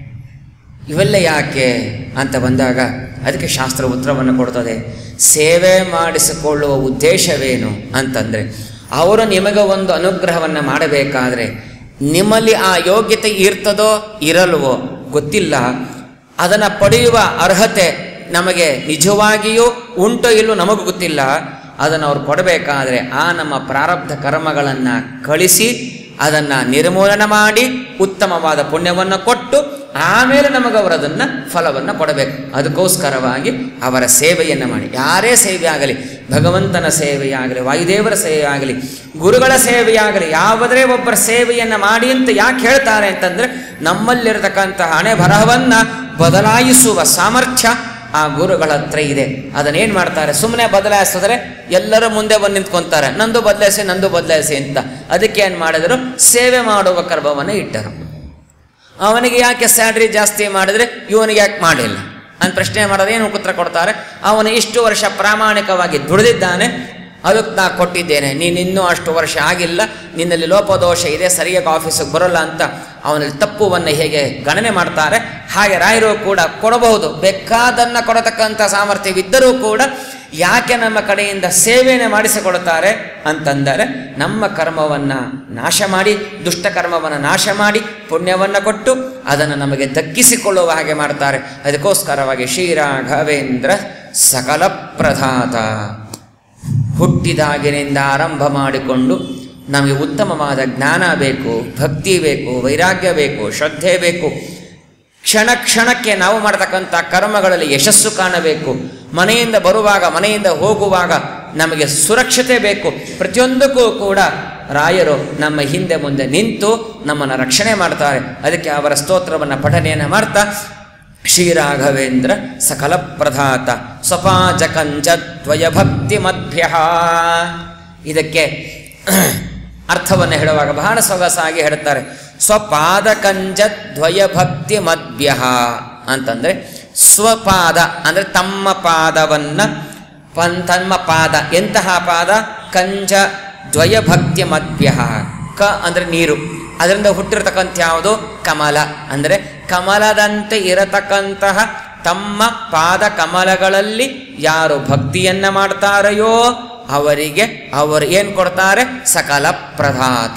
ಇವೆಲ್ಲ ಯಾಕೆ ಅಂತ ಬಂದಾಗ ಅದಕ್ಕೆ ಶಾಸ್ತ್ರ ಉತ್ತರವನ್ನು ಕೊಡ್ತದೆ ಸೇವೆ ಮಾಡಿಸಿಕೊಳ್ಳುವ ಉದ್ದೇಶವೇನು ಅಂತಂದರೆ ಅವರು ನಿಮಗೆ ಒಂದು ಅನುಗ್ರಹವನ್ನು ಮಾಡಬೇಕಾದ್ರೆ ನಿಮ್ಮಲ್ಲಿ ಆ ಯೋಗ್ಯತೆ ಇರ್ತದೋ ಇರಲ್ವೋ ಗೊತ್ತಿಲ್ಲ ಅದನ್ನು ಪಡೆಯುವ ಅರ್ಹತೆ ನಮಗೆ ನಿಜವಾಗಿಯೂ ಉಂಟೋ ಇಲ್ಲೋ ನಮಗೂ ಗೊತ್ತಿಲ್ಲ ಅದನ್ನು ಅವ್ರು ಕೊಡಬೇಕಾದ್ರೆ ಆ ನಮ್ಮ ಪ್ರಾರಬ್ಧ ಕರ್ಮಗಳನ್ನು ಕಳಿಸಿ ಅದನ್ನು ನಿರ್ಮೂಲನೆ ಮಾಡಿ ಉತ್ತಮವಾದ ಪುಣ್ಯವನ್ನು ಕೊಟ್ಟು ಆಮೇಲೆ ನಮಗೆ ಅವರು ಅದನ್ನು ಫಲವನ್ನು ಕೊಡಬೇಕು ಅದಕ್ಕೋಸ್ಕರವಾಗಿ ಅವರ ಸೇವೆಯನ್ನು ಮಾಡಿ ಯಾರೇ ಸೇವೆ ಆಗಲಿ ಭಗವಂತನ ಸೇವೆಯಾಗಲಿ ವಾಯುದೇವರ ಸೇವೆಯಾಗಲಿ ಗುರುಗಳ ಸೇವೆಯಾಗಲಿ ಯಾವುದೇ ಒಬ್ಬರ ಸೇವೆಯನ್ನು ಮಾಡಿ ಅಂತ ಯಾಕೆ ಹೇಳ್ತಾರೆ ಅಂತಂದರೆ ನಮ್ಮಲ್ಲಿರತಕ್ಕಂತಹ ಹಣೆ ಬರಹವನ್ನು ಬದಲಾಯಿಸುವ ಸಾಮರ್ಥ್ಯ ಆ ಗುರುಗಳ ಹತ್ರ ಇದೆ ಅದನ್ನೇನು ಮಾಡ್ತಾರೆ ಸುಮ್ಮನೆ ಬದಲಾಯಿಸಿದ್ರೆ ಎಲ್ಲರೂ ಮುಂದೆ ಬಂದು ನಿಂತ್ಕೊಂತಾರೆ ನಂದು ಬದಲಾಯಿಸಿ ನಂದು ಬದಲಾಯಿಸಿ ಅಂತ ಅದಕ್ಕೆ ಏನು ಮಾಡಿದರು ಸೇವೆ ಮಾಡುವ ಕರ್ಮವನ್ನು ಇಟ್ಟರು ಅವನಿಗೆ ಯಾಕೆ ಸ್ಯಾಲ್ರಿ ಜಾಸ್ತಿ ಮಾಡಿದ್ರೆ ಇವನಿಗೆ ಯಾಕೆ ಮಾಡಿಲ್ಲ ಅಂತ ಪ್ರಶ್ನೆ ಮಾಡೋದು ಏನು ಉತ್ತರ ಕೊಡ್ತಾರೆ ಅವನು ಇಷ್ಟು ವರ್ಷ ಪ್ರಾಮಾಣಿಕವಾಗಿ ದುಡಿದಿದ್ದಾನೆ ಅದಕ್ಕೆ ನಾ ಕೊಟ್ಟಿದ್ದೇನೆ ನೀನು ಇನ್ನೂ ಅಷ್ಟು ವರ್ಷ ಆಗಿಲ್ಲ ನಿನ್ನಲ್ಲಿ ಲೋಪದೋಷ ಇದೆ ಸರಿಯಾಗಿ ಆಫೀಸಿಗೆ ಬರೋಲ್ಲ ಅಂತ ಅವನಲ್ಲಿ ತಪ್ಪುವನ್ನು ಹೇಗೆ ಗಣನೆ ಮಾಡ್ತಾರೆ ಹಾಗೆ ರಾಯರು ಕೂಡ ಕೊಡಬಹುದು ಬೇಕಾದನ್ನು ಕೊಡತಕ್ಕಂಥ ಸಾಮರ್ಥ್ಯವಿದ್ದರೂ ಕೂಡ ಯಾಕೆ ನಮ್ಮ ಕಡೆಯಿಂದ ಸೇವೆಯನ್ನು ಮಾಡಿಸಿಕೊಡುತ್ತಾರೆ ಅಂತಂದರೆ ನಮ್ಮ ಕರ್ಮವನ್ನು ನಾಶ ಮಾಡಿ ದುಷ್ಟ ಕರ್ಮವನ್ನು ನಾಶ ಮಾಡಿ ಪುಣ್ಯವನ್ನು ಕೊಟ್ಟು ಅದನ್ನು ನಮಗೆ ದಕ್ಕಿಸಿಕೊಳ್ಳುವ ಹಾಗೆ ಮಾಡ್ತಾರೆ ಅದಕ್ಕೋಸ್ಕರವಾಗಿ ಶ್ರೀರಾಘವೇಂದ್ರ ಸಕಲ ಪ್ರಧಾತ ಹುಟ್ಟಿದಾಗಿನಿಂದ ಆರಂಭ ಮಾಡಿಕೊಂಡು ನಮಗೆ ಉತ್ತಮವಾದ ಜ್ಞಾನ ಬೇಕು ಭಕ್ತಿ ಬೇಕು ವೈರಾಗ್ಯ ಬೇಕು ಶ್ರದ್ಧೆ ಬೇಕು ಕ್ಷಣ ಕ್ಷಣಕ್ಕೆ ನಾವು ಮಾಡತಕ್ಕಂಥ ಕರ್ಮಗಳಲ್ಲಿ ಯಶಸ್ಸು ಕಾಣಬೇಕು ಮನೆಯಿಂದ ಬರುವಾಗ ಮನೆಯಿಂದ ಹೋಗುವಾಗ ನಮಗೆ ಸುರಕ್ಷತೆ ಬೇಕು ಪ್ರತಿಯೊಂದಕ್ಕೂ ಕೂಡ ರಾಯರು ನಮ್ಮ ಹಿಂದೆ ಮುಂದೆ ನಿಂತು ನಮ್ಮನ್ನು ರಕ್ಷಣೆ ಮಾಡ್ತಾರೆ ಅದಕ್ಕೆ ಅವರ ಸ್ತೋತ್ರವನ್ನು ಪಠನೆಯನ್ನು ಮಾಡ್ತಾ ಶ್ರೀರಾಘವೇಂದ್ರ ಸಕಲ ಪ್ರಧಾತ ಸ್ವಪಾಜಕಂಚದ್ವಯ ಭಕ್ತಿ ಮಧ್ಯ ಇದಕ್ಕೆ ಅರ್ಥವನ್ನು ಹೇಳುವಾಗ ಬಹಳ ಸೊಗಸಾಗಿ ಹೇಳುತ್ತಾರೆ ಸ್ವಪಾದಕಂಜದ್ವಯ ಭಕ್ತಿ ಮಧ್ಯ ಅಂತಂದರೆ ಸ್ವಪಾದ ಅಂದರೆ ತಮ್ಮ ಪಾದವನ್ನು ಪನ್ ತಮ್ಮ ಪಾದ ಎಂತಹ ಪಾದ ಕಂಜ ದ್ವಯ ಭಕ್ತಿ ಮಧ್ಯ ಕ ಅಂದರೆ ನೀರು ಅದರಿಂದ ಹುಟ್ಟಿರತಕ್ಕಂಥ ಯಾವುದು ಕಮಲ ಅಂದರೆ ಕಮಲದಂತೆ ಇರತಕ್ಕಂತಹ ತಮ್ಮ ಪಾದ ಕಮಲಗಳಲ್ಲಿ ಯಾರು ಭಕ್ತಿಯನ್ನ ಮಾಡ್ತಾರೆಯೋ ಅವರಿಗೆ ಅವರು ಏನು ಕೊಡ್ತಾರೆ ಸಕಲ ಪ್ರಧಾತ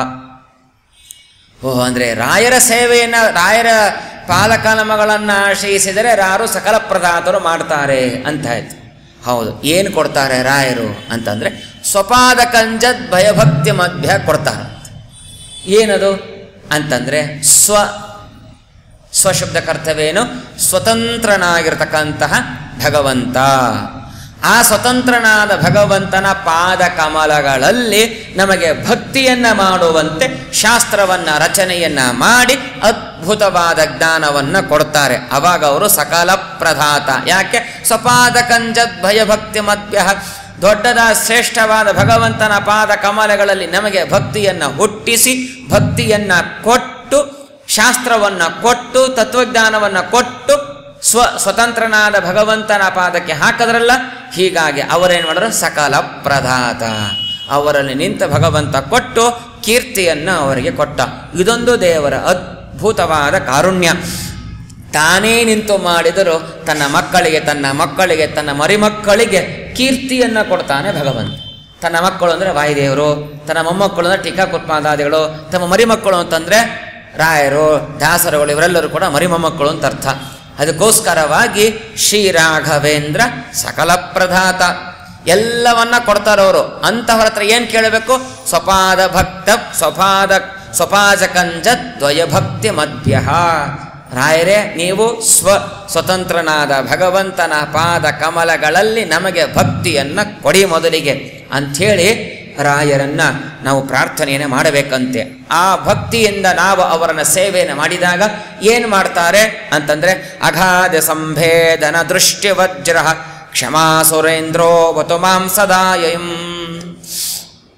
ಓಹ್ ಅಂದರೆ ರಾಯರ ಸೇವೆಯನ್ನು ರಾಯರ ಪಾದಕಲಮಗಳನ್ನು ಆಶ್ರಯಿಸಿದರೆ ರಾರು ಸಕಲ ಪ್ರಧಾತರು ಮಾಡ್ತಾರೆ ಅಂತ ಆಯ್ತು ಹೌದು ಏನು ಕೊಡ್ತಾರೆ ರಾಯರು ಅಂತಂದರೆ ಸ್ವಪಾದ ಕಂಜದ್ ಭಯಭಕ್ತಿ ಮಧ್ಯ ಕೊಡ್ತಾರೆ ಏನದು ಅಂತಂದರೆ ಸ್ವ ಸ್ವಶಬ್ದ ಕರ್ತವ್ಯವೇನು ಸ್ವತಂತ್ರನಾಗಿರ್ತಕ್ಕಂತಹ ಭಗವಂತ ಆ ಸ್ವತಂತ್ರನಾದ ಭಗವಂತನ ಪಾದ ಕಮಲಗಳಲ್ಲಿ ನಮಗೆ ಭಕ್ತಿಯನ್ನ ಮಾಡುವಂತೆ ಶಾಸ್ತ್ರವನ್ನ ರಚನೆಯನ್ನ ಮಾಡಿ ಅದ್ಭುತವಾದ ಜ್ಞಾನವನ್ನ ಕೊಡ್ತಾರೆ ಅವಾಗ ಅವರು ಸಕಲ ಪ್ರಧಾತ ಯಾಕೆ ಸ್ವಪಾದ ಕಂಜದ್ ಭಯಭಕ್ತಿ ಮಧ್ಯ ದೊಡ್ಡದ ಶ್ರೇಷ್ಠವಾದ ಭಗವಂತನ ಪಾದ ಕಮಲಗಳಲ್ಲಿ ನಮಗೆ ಭಕ್ತಿಯನ್ನ ಹುಟ್ಟಿಸಿ ಭಕ್ತಿಯನ್ನ ಕೊಟ್ಟು ಶಾಸ್ತ್ರವನ್ನ ಕೊಟ್ಟು ತತ್ವಜ್ಞಾನವನ್ನ ಕೊಟ್ಟು ಸ್ವ ಸ್ವತಂತ್ರನಾದ ಭಗವಂತನ ಪಾದಕ್ಕೆ ಹಾಕದ್ರಲ್ಲ ಹೀಗಾಗಿ ಅವರೇನು ಮಾಡಿದ್ರು ಸಕಲ ಪ್ರಧಾತ ಅವರಲ್ಲಿ ನಿಂತ ಭಗವಂತ ಕೊಟ್ಟು ಕೀರ್ತಿಯನ್ನು ಅವರಿಗೆ ಕೊಟ್ಟ ಇದೊಂದು ದೇವರ ಅದ್ಭುತವಾದ ಕಾರುಣ್ಯ ತಾನೇ ನಿಂತು ಮಾಡಿದರೂ ತನ್ನ ಮಕ್ಕಳಿಗೆ ತನ್ನ ಮಕ್ಕಳಿಗೆ ತನ್ನ ಮರಿಮಕ್ಕಳಿಗೆ ಕೀರ್ತಿಯನ್ನು ಕೊಡ್ತಾನೆ ಭಗವಂತ ತನ್ನ ಮಕ್ಕಳು ಅಂದರೆ ವಾಯುದೇವರು ತನ್ನ ಮೊಮ್ಮಕ್ಕಳು ಅಂದರೆ ಟೀಕಾಕುತ್ಪಾದಾದಿಗಳು ತಮ್ಮ ಮರಿಮಕ್ಕಳು ಅಂತಂದರೆ ರಾಯರು ದಾಸರುಗಳು ಇವರೆಲ್ಲರೂ ಕೂಡ ಮರಿಮೊಮ್ಮಕ್ಕಳು ಅಂತ ಅರ್ಥ ಅದಕ್ಕೋಸ್ಕರವಾಗಿ ಶ್ರೀರಾಘವೇಂದ್ರ ಸಕಲ ಪ್ರಧಾತ ಎಲ್ಲವನ್ನ ಕೊಡ್ತಾರವರು ಅಂತಹವರ ಹತ್ರ ಏನು ಕೇಳಬೇಕು ಸ್ವಪಾದ ಭಕ್ತ ಸ್ವಪಾದ ಸ್ವಪಾಜಕಂಜ ದ್ವಯ ಭಕ್ತಿ ಮಧ್ಯ ರಾಯರೇ ನೀವು ಸ್ವ ಸ್ವತಂತ್ರನಾದ ಭಗವಂತನ ಪಾದ ಕಮಲಗಳಲ್ಲಿ ನಮಗೆ ಭಕ್ತಿಯನ್ನು ಕೊಡಿ ಮೊದಲಿಗೆ ಅಂಥೇಳಿ ರಾಯರನ್ನ ನಾವು ಪ್ರಾರ್ಥನೆಯನ್ನು ಮಾಡಬೇಕಂತೆ ಆ ಭಕ್ತಿಯಿಂದ ನಾವು ಅವರನ್ನ ಸೇವೆಯನ್ನು ಮಾಡಿದಾಗ ಏನು ಮಾಡ್ತಾರೆ ಅಂತಂದ್ರೆ ಅಗಾಧ ಸಂಭೇದನ ದೃಷ್ಟಿ ವಜ್ರ ಕ್ಷಮಾ ಸುರೇಂದ್ರೋ ವತು ಮಾಂ ಸದಾಯಂ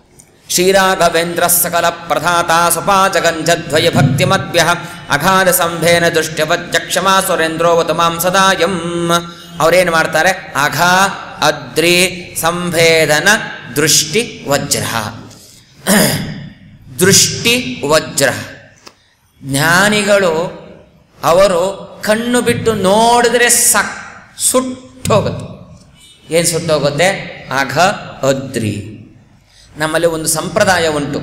ಶ್ರೀರಾಘವೇಂದ್ರ ಸಕಲ ಪ್ರಧಾತ ಸುಪಾಚಗಂಜದ್ವಯ ಭಕ್ತಿಮದ್ಭ್ಯ ಅಗಾಧ ಸಂಭೇನ ದುಷ್ಟ್ಯವಜ್ಜಕ್ಷಮಾ ಸುರೇಂದ್ರೋವತು ಮಾಂ ಸದಾಯಂ ಅವರೇನು ಮಾಡ್ತಾರೆ ಅಘ ಅದ್ರಿ ಸಂಭೇದನ ದೃಷ್ಟಿ ವಜ್ರ ದೃಷ್ಟಿ ವಜ್ರ ಜ್ಞಾನಿಗಳು ಅವರು ಕಣ್ಣು ಬಿಟ್ಟು ನೋಡಿದ್ರೆ ಸಾಕ್ ಸುಟ್ಟೋಗುತ್ತೆ ಏನು ಸುಟ್ಟೋಗುತ್ತೆ ಅಘ ಅದ್ರಿ ನಮ್ಮಲ್ಲಿ ಒಂದು ಸಂಪ್ರದಾಯ ಉಂಟು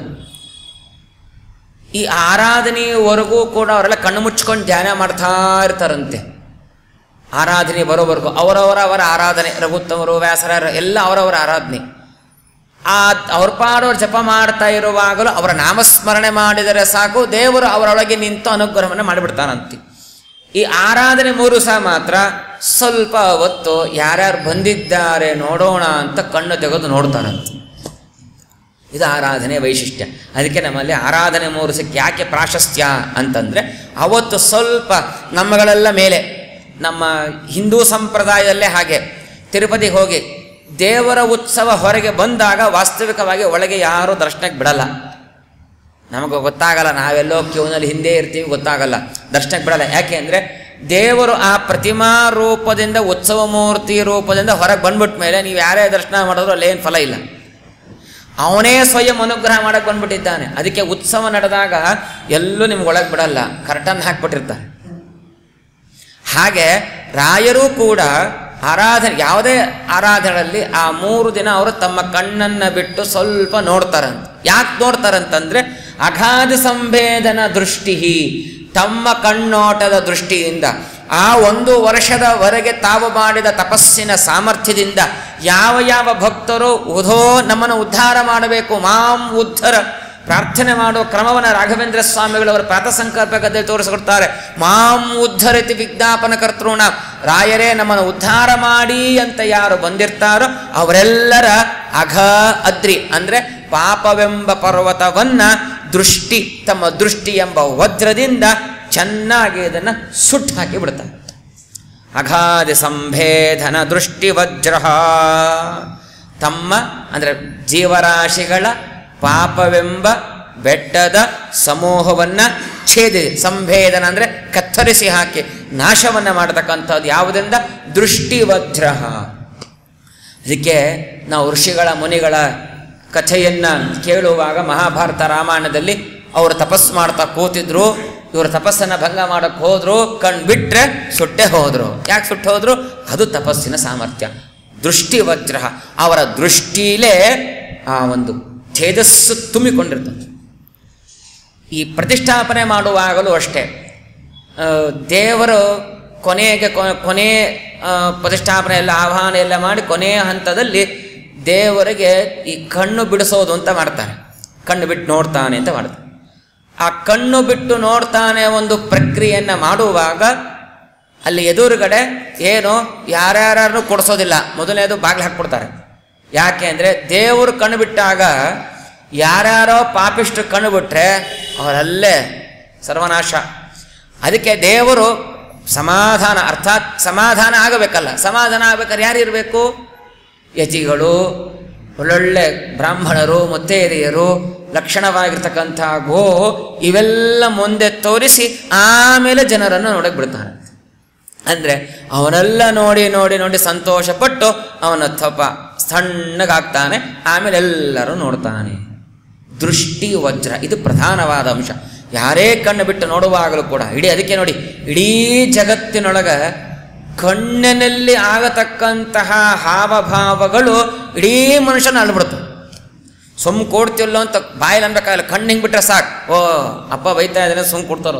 ಈ ಆರಾಧನೆಯವರೆಗೂ ಕೂಡ ಅವರೆಲ್ಲ ಕಣ್ಣು ಮುಚ್ಕೊಂಡು ಧ್ಯಾನ ಮಾಡ್ತಾ ಇರ್ತಾರಂತೆ ಆರಾಧನೆ ಬರೋವರೆಗೂ ಅವರವರ ಅವರ ಆರಾಧನೆ ರಘುತ್ತಮರು ವ್ಯಾಸರ ಎಲ್ಲ ಅವರವರ ಆರಾಧನೆ ಆ ಅವ್ರ ಪಾಡೋರು ಜಪ ಮಾಡ್ತಾ ಇರುವಾಗಲೂ ಅವರ ನಾಮಸ್ಮರಣೆ ಮಾಡಿದರೆ ಸಾಕು ದೇವರು ಅವರೊಳಗೆ ನಿಂತು ಅನುಗ್ರಹವನ್ನು ಮಾಡಿಬಿಡ್ತಾನಂತೆ ಈ ಆರಾಧನೆ ಮೂರು ಸಹ ಮಾತ್ರ ಸ್ವಲ್ಪ ಹೊತ್ತು ಯಾರ್ಯಾರು ಬಂದಿದ್ದಾರೆ ನೋಡೋಣ ಅಂತ ಕಣ್ಣು ತೆಗೆದು ನೋಡ್ತಾರಂತೆ ಇದು ಆರಾಧನೆ ವೈಶಿಷ್ಟ್ಯ ಅದಕ್ಕೆ ನಮ್ಮಲ್ಲಿ ಆರಾಧನೆ ಮೂರುಸಕ್ಕೆ ಯಾಕೆ ಪ್ರಾಶಸ್ತ್ಯ ಅಂತಂದರೆ ಅವತ್ತು ಸ್ವಲ್ಪ ನಮ್ಮಗಳೆಲ್ಲ ಮೇಲೆ ನಮ್ಮ ಹಿಂದೂ ಸಂಪ್ರದಾಯದಲ್ಲೇ ಹಾಗೆ ತಿರುಪತಿಗೆ ಹೋಗಿ ದೇವರ ಉತ್ಸವ ಹೊರಗೆ ಬಂದಾಗ ವಾಸ್ತವಿಕವಾಗಿ ಒಳಗೆ ಯಾರೂ ದರ್ಶನಕ್ಕೆ ಬಿಡಲ್ಲ ನಮಗೆ ಗೊತ್ತಾಗಲ್ಲ ನಾವೆಲ್ಲೋ ಕ್ಯೂನಲ್ಲಿ ಹಿಂದೆ ಇರ್ತೀವಿ ಗೊತ್ತಾಗಲ್ಲ ದರ್ಶನಕ್ಕೆ ಬಿಡಲ್ಲ ಯಾಕೆ ಅಂದರೆ ದೇವರು ಆ ಪ್ರತಿಮಾ ರೂಪದಿಂದ ಉತ್ಸವ ಮೂರ್ತಿ ರೂಪದಿಂದ ಹೊರಗೆ ಬಂದ್ಬಿಟ್ಟ ಮೇಲೆ ನೀವು ಯಾರೇ ದರ್ಶನ ಮಾಡಿದ್ರು ಅಲ್ಲೇನು ಫಲ ಇಲ್ಲ ಅವನೇ ಸ್ವಯಂ ಅನುಗ್ರಹ ಮಾಡಕ್ಕೆ ಬಂದ್ಬಿಟ್ಟಿದ್ದಾನೆ ಅದಕ್ಕೆ ಉತ್ಸವ ನಡೆದಾಗ ಎಲ್ಲೂ ನಿಮ್ಗೆ ಒಳಗೆ ಬಿಡಲ್ಲ ಕರ್ಟನ್ ಹಾಕ್ಬಿಟ್ಟಿರ್ತಾರೆ ಹಾಗೆ ರಾಯರೂ ಕೂಡ ಆರಾಧನೆ ಯಾವುದೇ ಆರಾಧನೆಯಲ್ಲಿ ಆ ಮೂರು ದಿನ ಅವರು ತಮ್ಮ ಕಣ್ಣನ್ನು ಬಿಟ್ಟು ಸ್ವಲ್ಪ ನೋಡ್ತಾರಂತ ಯಾಕೆ ನೋಡ್ತಾರಂತಂದ್ರೆ ಅಗಾಧ ಸಂವೇದನ ದೃಷ್ಟಿ ತಮ್ಮ ಕಣ್ಣೋಟದ ದೃಷ್ಟಿಯಿಂದ ಆ ಒಂದು ವರ್ಷದವರೆಗೆ ತಾವು ಮಾಡಿದ ತಪಸ್ಸಿನ ಸಾಮರ್ಥ್ಯದಿಂದ ಯಾವ ಯಾವ ಭಕ್ತರು ಉಧೋ ನಮ್ಮನ್ನು ಉದ್ಧಾರ ಮಾಡಬೇಕು ಮಾಂ ಉದ್ಧರ ಪ್ರಾರ್ಥನೆ ಮಾಡೋ ಕ್ರಮವನ್ನು ರಾಘವೇಂದ್ರ ಸ್ವಾಮಿಗಳವರ ಪ್ರಾತಃ ಸಂಕಲ್ಪದಲ್ಲಿ ತೋರಿಸಿಕೊಡ್ತಾರೆ ಮಾಂ ಉದ್ಧರಿತಿ ವಿಜ್ಞಾಪನ ಕರ್ತೃಣ ರಾಯರೇ ನಮ್ಮನ್ನು ಉದ್ಧಾರ ಮಾಡಿ ಅಂತ ಯಾರು ಬಂದಿರ್ತಾರೋ ಅವರೆಲ್ಲರ ಅಘ ಅದ್ರಿ ಅಂದರೆ ಪಾಪವೆಂಬ ಪರ್ವತವನ್ನ ದೃಷ್ಟಿ ತಮ್ಮ ದೃಷ್ಟಿ ಎಂಬ ವಜ್ರದಿಂದ ಚೆನ್ನಾಗಿ ಇದನ್ನು ಸುಟ್ಟು ಹಾಕಿ ಬಿಡ್ತಾರೆ ಅಗಾಧ ಸಂಭೇದನ ದೃಷ್ಟಿ ವಜ್ರ ತಮ್ಮ ಅಂದರೆ ಜೀವರಾಶಿಗಳ ಪಾಪವೆಂಬ ಬೆಟ್ಟದ ಸಮೂಹವನ್ನು ಛೇದಿ ಸಂಭೇದನ ಅಂದರೆ ಕತ್ತರಿಸಿ ಹಾಕಿ ನಾಶವನ್ನು ಮಾಡತಕ್ಕಂಥದ್ದು ಯಾವುದರಿಂದ ದೃಷ್ಟಿ ವಜ್ರ ಅದಕ್ಕೆ ನಾವು ಋಷಿಗಳ ಮುನಿಗಳ ಕಥೆಯನ್ನು ಕೇಳುವಾಗ ಮಹಾಭಾರತ ರಾಮಾಯಣದಲ್ಲಿ ಅವರು ತಪಸ್ಸು ಮಾಡ್ತಾ ಕೂತಿದ್ರು ಇವರು ತಪಸ್ಸನ್ನು ಭಂಗ ಮಾಡಕ್ಕೆ ಹೋದ್ರು ಕಣ್ ಬಿಟ್ರೆ ಸುಟ್ಟೆ ಹೋದ್ರು ಯಾಕೆ ಸುಟ್ಟು ಹೋದ್ರು ಅದು ತಪಸ್ಸಿನ ಸಾಮರ್ಥ್ಯ ದೃಷ್ಟಿ ವಜ್ರ ಅವರ ದೃಷ್ಟಿಲೇ ಆ ಒಂದು ತೇಜಸ್ಸು ತುಂಬಿಕೊಂಡಿರ್ತದೆ ಈ ಪ್ರತಿಷ್ಠಾಪನೆ ಮಾಡುವಾಗಲೂ ಅಷ್ಟೇ ಆ, ದೇವರು ಕೊನೆಗೆ ಕೊ- ಕೊನೆ ಆ, ಪ್ರತಿಷ್ಠಾಪನೆ ಎಲ್ಲ ಆಹ್ವಾನ ಎಲ್ಲ ಮಾಡಿ ಕೊನೆಯ ಹಂತದಲ್ಲಿ ದೇವರಿಗೆ ಈ ಕಣ್ಣು ಬಿಡಿಸೋದು ಅಂತ ಮಾಡ್ತಾರೆ ಕಣ್ಣು ಬಿಟ್ಟು ನೋಡ್ತಾನೆ ಅಂತ ಮಾಡ್ತಾರೆ ಆ ಕಣ್ಣು ಬಿಟ್ಟು ನೋಡ್ತಾನೆ ಒಂದು ಪ್ರಕ್ರಿಯೆಯನ್ನು ಮಾಡುವಾಗ ಅಲ್ಲಿ ಎದುರುಗಡೆ ಏನು ಯಾರ್ಯಾರನ್ನು ಕೊಡಿಸೋದಿಲ್ಲ ಮೊದಲನೇದು ಬಾಗಿಲು ಹಾಕ್ಬಿಡ್ತಾರೆ ಯಾಕೆ ಅಂದರೆ ದೇವರು ಕಣ್ಣು ಬಿಟ್ಟಾಗ ಯಾರ್ಯಾರೋ ಪಾಪಿಷ್ಟು ಕಣ್ಣು ಬಿಟ್ರೆ ಅವರಲ್ಲೇ ಸರ್ವನಾಶ ಅದಕ್ಕೆ ದೇವರು ಸಮಾಧಾನ ಅರ್ಥಾತ್ ಸಮಾಧಾನ ಆಗಬೇಕಲ್ಲ ಸಮಾಧಾನ ಆಗಬೇಕಾದ್ರೆ ಯಾರು ಇರಬೇಕು ಯತಿಗಳು ಒಳ್ಳೊಳ್ಳೆ ಬ್ರಾಹ್ಮಣರು ಮುತ್ತೈದೆಯರು ಲಕ್ಷಣವಾಗಿರ್ತಕ್ಕಂಥ ಗೋ ಇವೆಲ್ಲ ಮುಂದೆ ತೋರಿಸಿ ಆಮೇಲೆ ಜನರನ್ನು ನೋಡಕ್ಕೆ ಬಿಡ್ತಾನೆ ಅಂದರೆ ಅವನೆಲ್ಲ ನೋಡಿ ನೋಡಿ ನೋಡಿ ಸಂತೋಷಪಟ್ಟು ಅವನ ತಪ ಸಣ್ಣಗಾಗ್ತಾನೆ ಆಮೇಲೆ ಎಲ್ಲರೂ ನೋಡ್ತಾನೆ ದೃಷ್ಟಿ ವಜ್ರ ಇದು ಪ್ರಧಾನವಾದ ಅಂಶ ಯಾರೇ ಕಣ್ಣು ಬಿಟ್ಟು ನೋಡುವಾಗಲೂ ಕೂಡ ಇಡೀ ಅದಕ್ಕೆ ನೋಡಿ ಇಡೀ ಜಗತ್ತಿನೊಳಗ ಕಣ್ಣಿನಲ್ಲಿ ಆಗತಕ್ಕಂತಹ ಹಾವಭಾವಗಳು ಇಡೀ ಮನುಷ್ಯನ ಅಲ್ಬಿಡ್ತವೆ ಸುಮ್ ಕೊಡ್ತಿಲ್ಲೋ ಅಂತ ಬಾಯಲ್ಲಿ ಅನ್ಬೇಕಾಗಲ್ಲ ಕಣ್ಣು ಹಿಂಗೆ ಬಿಟ್ರೆ ಸಾಕು ಓ ಅಪ್ಪ ಬೈತಾ ಇದ್ದಾನೆ ಸುಮ್ ಕೊಡ್ತಾರೋ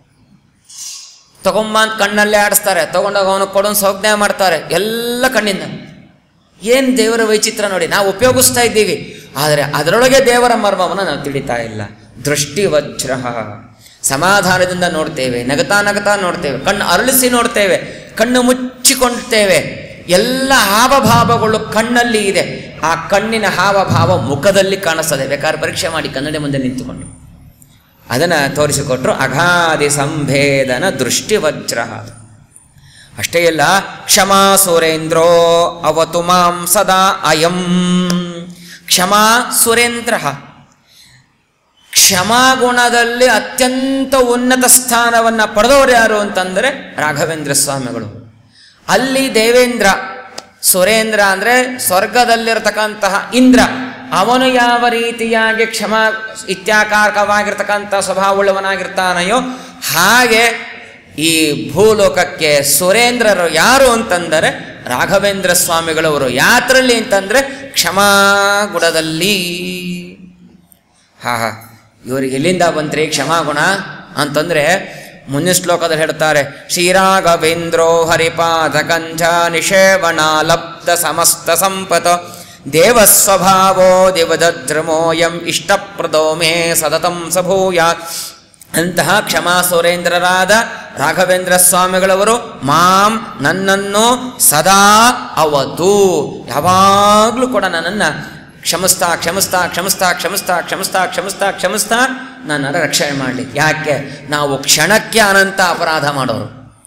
ತಗೊಂಬ ಅಂತ ಕಣ್ಣಲ್ಲೇ ಆಡಿಸ್ತಾರೆ ತಗೊಂಡೋಗ ಅವನು ಕೊಡೋನ್ ಸಂಜ್ಞೆ ಮಾಡ್ತಾರೆ ಎಲ್ಲ ಕಣ್ಣಿಂದ ಏನು ದೇವರ ವೈಚಿತ್ರ ನೋಡಿ ನಾವು ಉಪಯೋಗಿಸ್ತಾ ಇದ್ದೀವಿ ಆದರೆ ಅದರೊಳಗೆ ದೇವರ ಮರ್ಮವನ್ನು ನಾವು ತಿಳಿತಾ ಇಲ್ಲ ದೃಷ್ಟಿ ವಜ್ರ ಸಮಾಧಾನದಿಂದ ನೋಡ್ತೇವೆ ನಗತಾ ನಗತಾ ನೋಡ್ತೇವೆ ಕಣ್ಣು ಅರಳಿಸಿ ನೋಡ್ತೇವೆ ಕಣ್ಣು ಮುಚ್ಚಿಕೊಳ್ತೇವೆ ಎಲ್ಲ ಹಾವಭಾವಗಳು ಕಣ್ಣಲ್ಲಿ ಇದೆ ಆ ಕಣ್ಣಿನ ಹಾವಭಾವ ಮುಖದಲ್ಲಿ ಕಾಣಿಸ್ತದೆ ಬೇಕಾದ್ರೆ ಪರೀಕ್ಷೆ ಮಾಡಿ ಕನ್ನಡಿ ಮುಂದೆ ನಿಂತುಕೊಂಡು ಅದನ್ನು ತೋರಿಸಿಕೊಟ್ರು ಅಗಾಧಿ ಸಂಭೇದನ ದೃಷ್ಟಿ ವಜ್ರ ಅಷ್ಟೇ ಅಲ್ಲ ಕ್ಷಮಾ ಸುರೇಂದ್ರೋ ಅವತು ಮಾಂ ಸದಾ ಅಯಂ ಕ್ಷಮಾ ಸುರೇಂದ್ರ ಕ್ಷಮಾಗುಣದಲ್ಲಿ ಅತ್ಯಂತ ಉನ್ನತ ಸ್ಥಾನವನ್ನು ಪಡೆದವರು ಯಾರು ಅಂತಂದರೆ ರಾಘವೇಂದ್ರ ಸ್ವಾಮಿಗಳು ಅಲ್ಲಿ ದೇವೇಂದ್ರ ಸುರೇಂದ್ರ ಅಂದರೆ ಸ್ವರ್ಗದಲ್ಲಿರತಕ್ಕಂತಹ ಇಂದ್ರ ಅವನು ಯಾವ ರೀತಿಯಾಗಿ ಕ್ಷಮ ಇತ್ಯಾಕಾರಕವಾಗಿರ್ತಕ್ಕಂಥ ಸ್ವಭಾವವುಳ್ಳವನಾಗಿರ್ತಾನೆಯೋ ಹಾಗೆ ಈ ಭೂಲೋಕಕ್ಕೆ ಸುರೇಂದ್ರರು ಯಾರು ಅಂತಂದರೆ ರಾಘವೇಂದ್ರ ಸ್ವಾಮಿಗಳವರು ಯಾತ್ರಲ್ಲಿ ಅಂತಂದರೆ ಕ್ಷಮಾಗುಣದಲ್ಲಿ ಹಾ ಹಾ ಇವ್ರಿಗೆ ಎಲ್ಲಿಂದ ಬಂತ್ರಿ ಕ್ಷಮಾಗುಣ ಅಂತಂದ್ರೆ ಮುಂದಿನ ಶ್ಲೋಕದಲ್ಲಿ ಹೇಳ್ತಾರೆ ಶ್ರೀರಾಘವೇಂದ್ರೋ ಹರಿಪಾದ ಕಂಚ ನಿಷೇವಣ ಲಬ್ಧ ಸಮಸ್ತ ಸಂಪತ ದೇವಸ್ವಭಾವೋ ದಿವದದ್ರಮೋಯಂ ಇಷ್ಟಪ್ರದೋ ಮೇ ಸತತಂ ಸಭೂಯ ಅಂತಹ ಕ್ಷಮಾ ಸುರೇಂದ್ರರಾದ ರಾಘವೇಂದ್ರ ಸ್ವಾಮಿಗಳವರು ಮಾಂ ನನ್ನನ್ನು ಸದಾ ಅವತು ಯಾವಾಗಲೂ ಕೂಡ ನನ್ನನ್ನು ಕ್ಷಮಿಸ್ತಾ ಕ್ಷಮಿಸ್ತಾ ಕ್ಷಮಿಸ್ತಾ ಕ್ಷಮಿಸ್ತಾ ಕ್ಷಮಿಸ್ತಾ ಕ್ಷಮಿಸ್ತಾ ಕ್ಷಮಿಸ್ತಾ ನನ್ನನ್ನು ರಕ್ಷಣೆ ಮಾಡಲಿ ಯಾಕೆ ನಾವು ಕ್ಷಣಕ್ಕೆ ಅನಂತ ಅಪರಾಧ ಮಾಡೋರು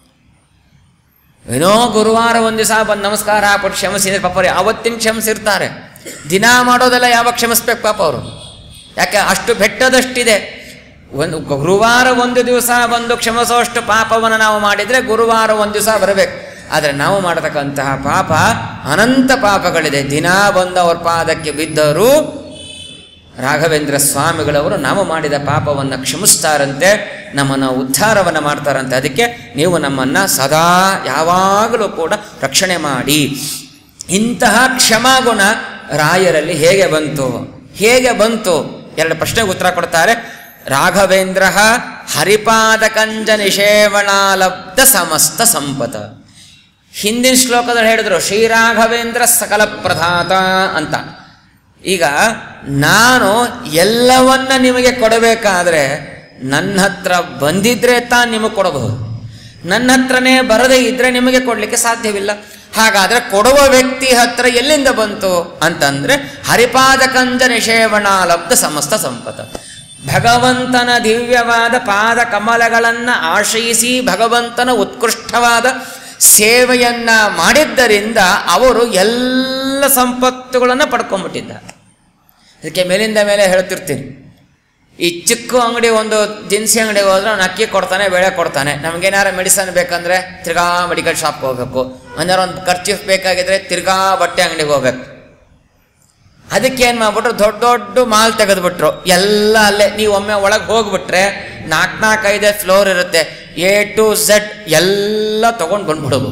ಏನೋ ಗುರುವಾರ ಒಂದು ದಿವಸ ಬಂದು ನಮಸ್ಕಾರ ಪಟ್ಟು ಕ್ಷಮಿಸಿದ್ರೆ ಪಾಪ ಅವ್ರು ಆವತ್ತಿನ ಕ್ಷಮಿಸಿರ್ತಾರೆ ದಿನ ಮಾಡೋದೆಲ್ಲ ಯಾವಾಗ ಕ್ಷಮಿಸ್ಬೇಕು ಪಾಪ ಅವರು ಯಾಕೆ ಅಷ್ಟು ಬೆಟ್ಟದಷ್ಟಿದೆ ಒಂದು ಗುರುವಾರ ಒಂದು ದಿವಸ ಬಂದು ಕ್ಷಮಿಸೋಷ್ಟು ಪಾಪವನ್ನು ನಾವು ಮಾಡಿದರೆ ಗುರುವಾರ ಒಂದು ದಿವಸ ಬರಬೇಕು ಆದರೆ ನಾವು ಮಾಡತಕ್ಕಂತಹ ಪಾಪ ಅನಂತ ಪಾಪಗಳಿದೆ ದಿನ ಬಂದು ಅವ್ರ ಪಾದಕ್ಕೆ ಬಿದ್ದರೂ ರಾಘವೇಂದ್ರ ಸ್ವಾಮಿಗಳವರು ನಾವು ಮಾಡಿದ ಪಾಪವನ್ನು ಕ್ಷಮಿಸ್ತಾರಂತೆ ನಮ್ಮನ್ನು ಉದ್ಧಾರವನ್ನು ಮಾಡ್ತಾರಂತೆ ಅದಕ್ಕೆ ನೀವು ನಮ್ಮನ್ನು ಸದಾ ಯಾವಾಗಲೂ ಕೂಡ ರಕ್ಷಣೆ ಮಾಡಿ ಇಂತಹ ಕ್ಷಮಾಗುಣ ರಾಯರಲ್ಲಿ ಹೇಗೆ ಬಂತು ಹೇಗೆ ಬಂತು ಎರಡು ಪ್ರಶ್ನೆಗೆ ಉತ್ತರ ಕೊಡ್ತಾರೆ ರಾಘವೇಂದ್ರ ಹರಿಪಾದಕಂಜ ನಿಷೇವಣಾಲಬ್ಧ ಸಮಸ್ತ ಸಂಪತ ಹಿಂದಿನ ಶ್ಲೋಕದಲ್ಲಿ ಹೇಳಿದ್ರು ಶ್ರೀರಾಘವೇಂದ್ರ ಸಕಲ ಪ್ರಧಾತ ಅಂತ ಈಗ ನಾನು ಎಲ್ಲವನ್ನ ನಿಮಗೆ ಕೊಡಬೇಕಾದ್ರೆ ನನ್ನ ಹತ್ರ ಬಂದಿದ್ರೆ ತಾನು ನಿಮಗೆ ಕೊಡಬಹುದು ನನ್ನ ಹತ್ರನೇ ಬರದೇ ಇದ್ರೆ ನಿಮಗೆ ಕೊಡಲಿಕ್ಕೆ ಸಾಧ್ಯವಿಲ್ಲ ಹಾಗಾದ್ರೆ ಕೊಡುವ ವ್ಯಕ್ತಿ ಹತ್ರ ಎಲ್ಲಿಂದ ಬಂತು ಅಂತಂದ್ರೆ ಹರಿಪಾದಕಂಜ ನಿಷೇವಣಾಲಬ್ಧ ಸಮಸ್ತ ಸಂಪತ ಭಗವಂತನ ದಿವ್ಯವಾದ ಪಾದ ಕಮಲಗಳನ್ನು ಆಶ್ರಯಿಸಿ ಭಗವಂತನ ಉತ್ಕೃಷ್ಟವಾದ ಸೇವೆಯನ್ನ ಮಾಡಿದ್ದರಿಂದ ಅವರು ಎಲ್ಲ ಸಂಪತ್ತುಗಳನ್ನು ಪಡ್ಕೊಂಡ್ಬಿಟ್ಟಿದ್ದಾರೆ ಅದಕ್ಕೆ ಮೇಲಿಂದ ಮೇಲೆ ಹೇಳ್ತಿರ್ತೀನಿ ಈ ಚಿಕ್ಕ ಅಂಗಡಿ ಒಂದು ದಿನಸಿ ಅಂಗಡಿಗೆ ಹೋದ್ರೆ ಅವ್ನು ಅಕ್ಕಿ ಕೊಡ್ತಾನೆ ಬೇಳೆ ಕೊಡ್ತಾನೆ ನಮಗೇನಾರ ಮೆಡಿಸನ್ ಬೇಕಂದ್ರೆ ತಿರ್ಗಾ ಮೆಡಿಕಲ್ ಶಾಪ್ಗೆ ಹೋಗ್ಬೇಕು ಏನಾರ ಒಂದು ಖರ್ಚು ಬೇಕಾಗಿದ್ರೆ ತಿರ್ಗಾ ಬಟ್ಟೆ ಅಂಗಡಿಗೆ ಹೋಗ್ಬೇಕು ಅದಕ್ಕೆ ಏನು ಮಾಡ್ಬಿಟ್ರು ದೊಡ್ಡ ದೊಡ್ಡ ಮಾಲ್ ತೆಗೆದ್ಬಿಟ್ರು ಎಲ್ಲ ಅಲ್ಲೇ ನೀವು ಒಮ್ಮೆ ಒಳಗೆ ಹೋಗ್ಬಿಟ್ರೆ ನಾಲ್ಕು ನಾಲ್ಕು ಐದೇ ಫ್ಲೋರ್ ಇರುತ್ತೆ ಎ ಟು ಝೆಡ್ ಎಲ್ಲ ತಗೊಂಡು ಬಂದ್ಬಿಡೋದು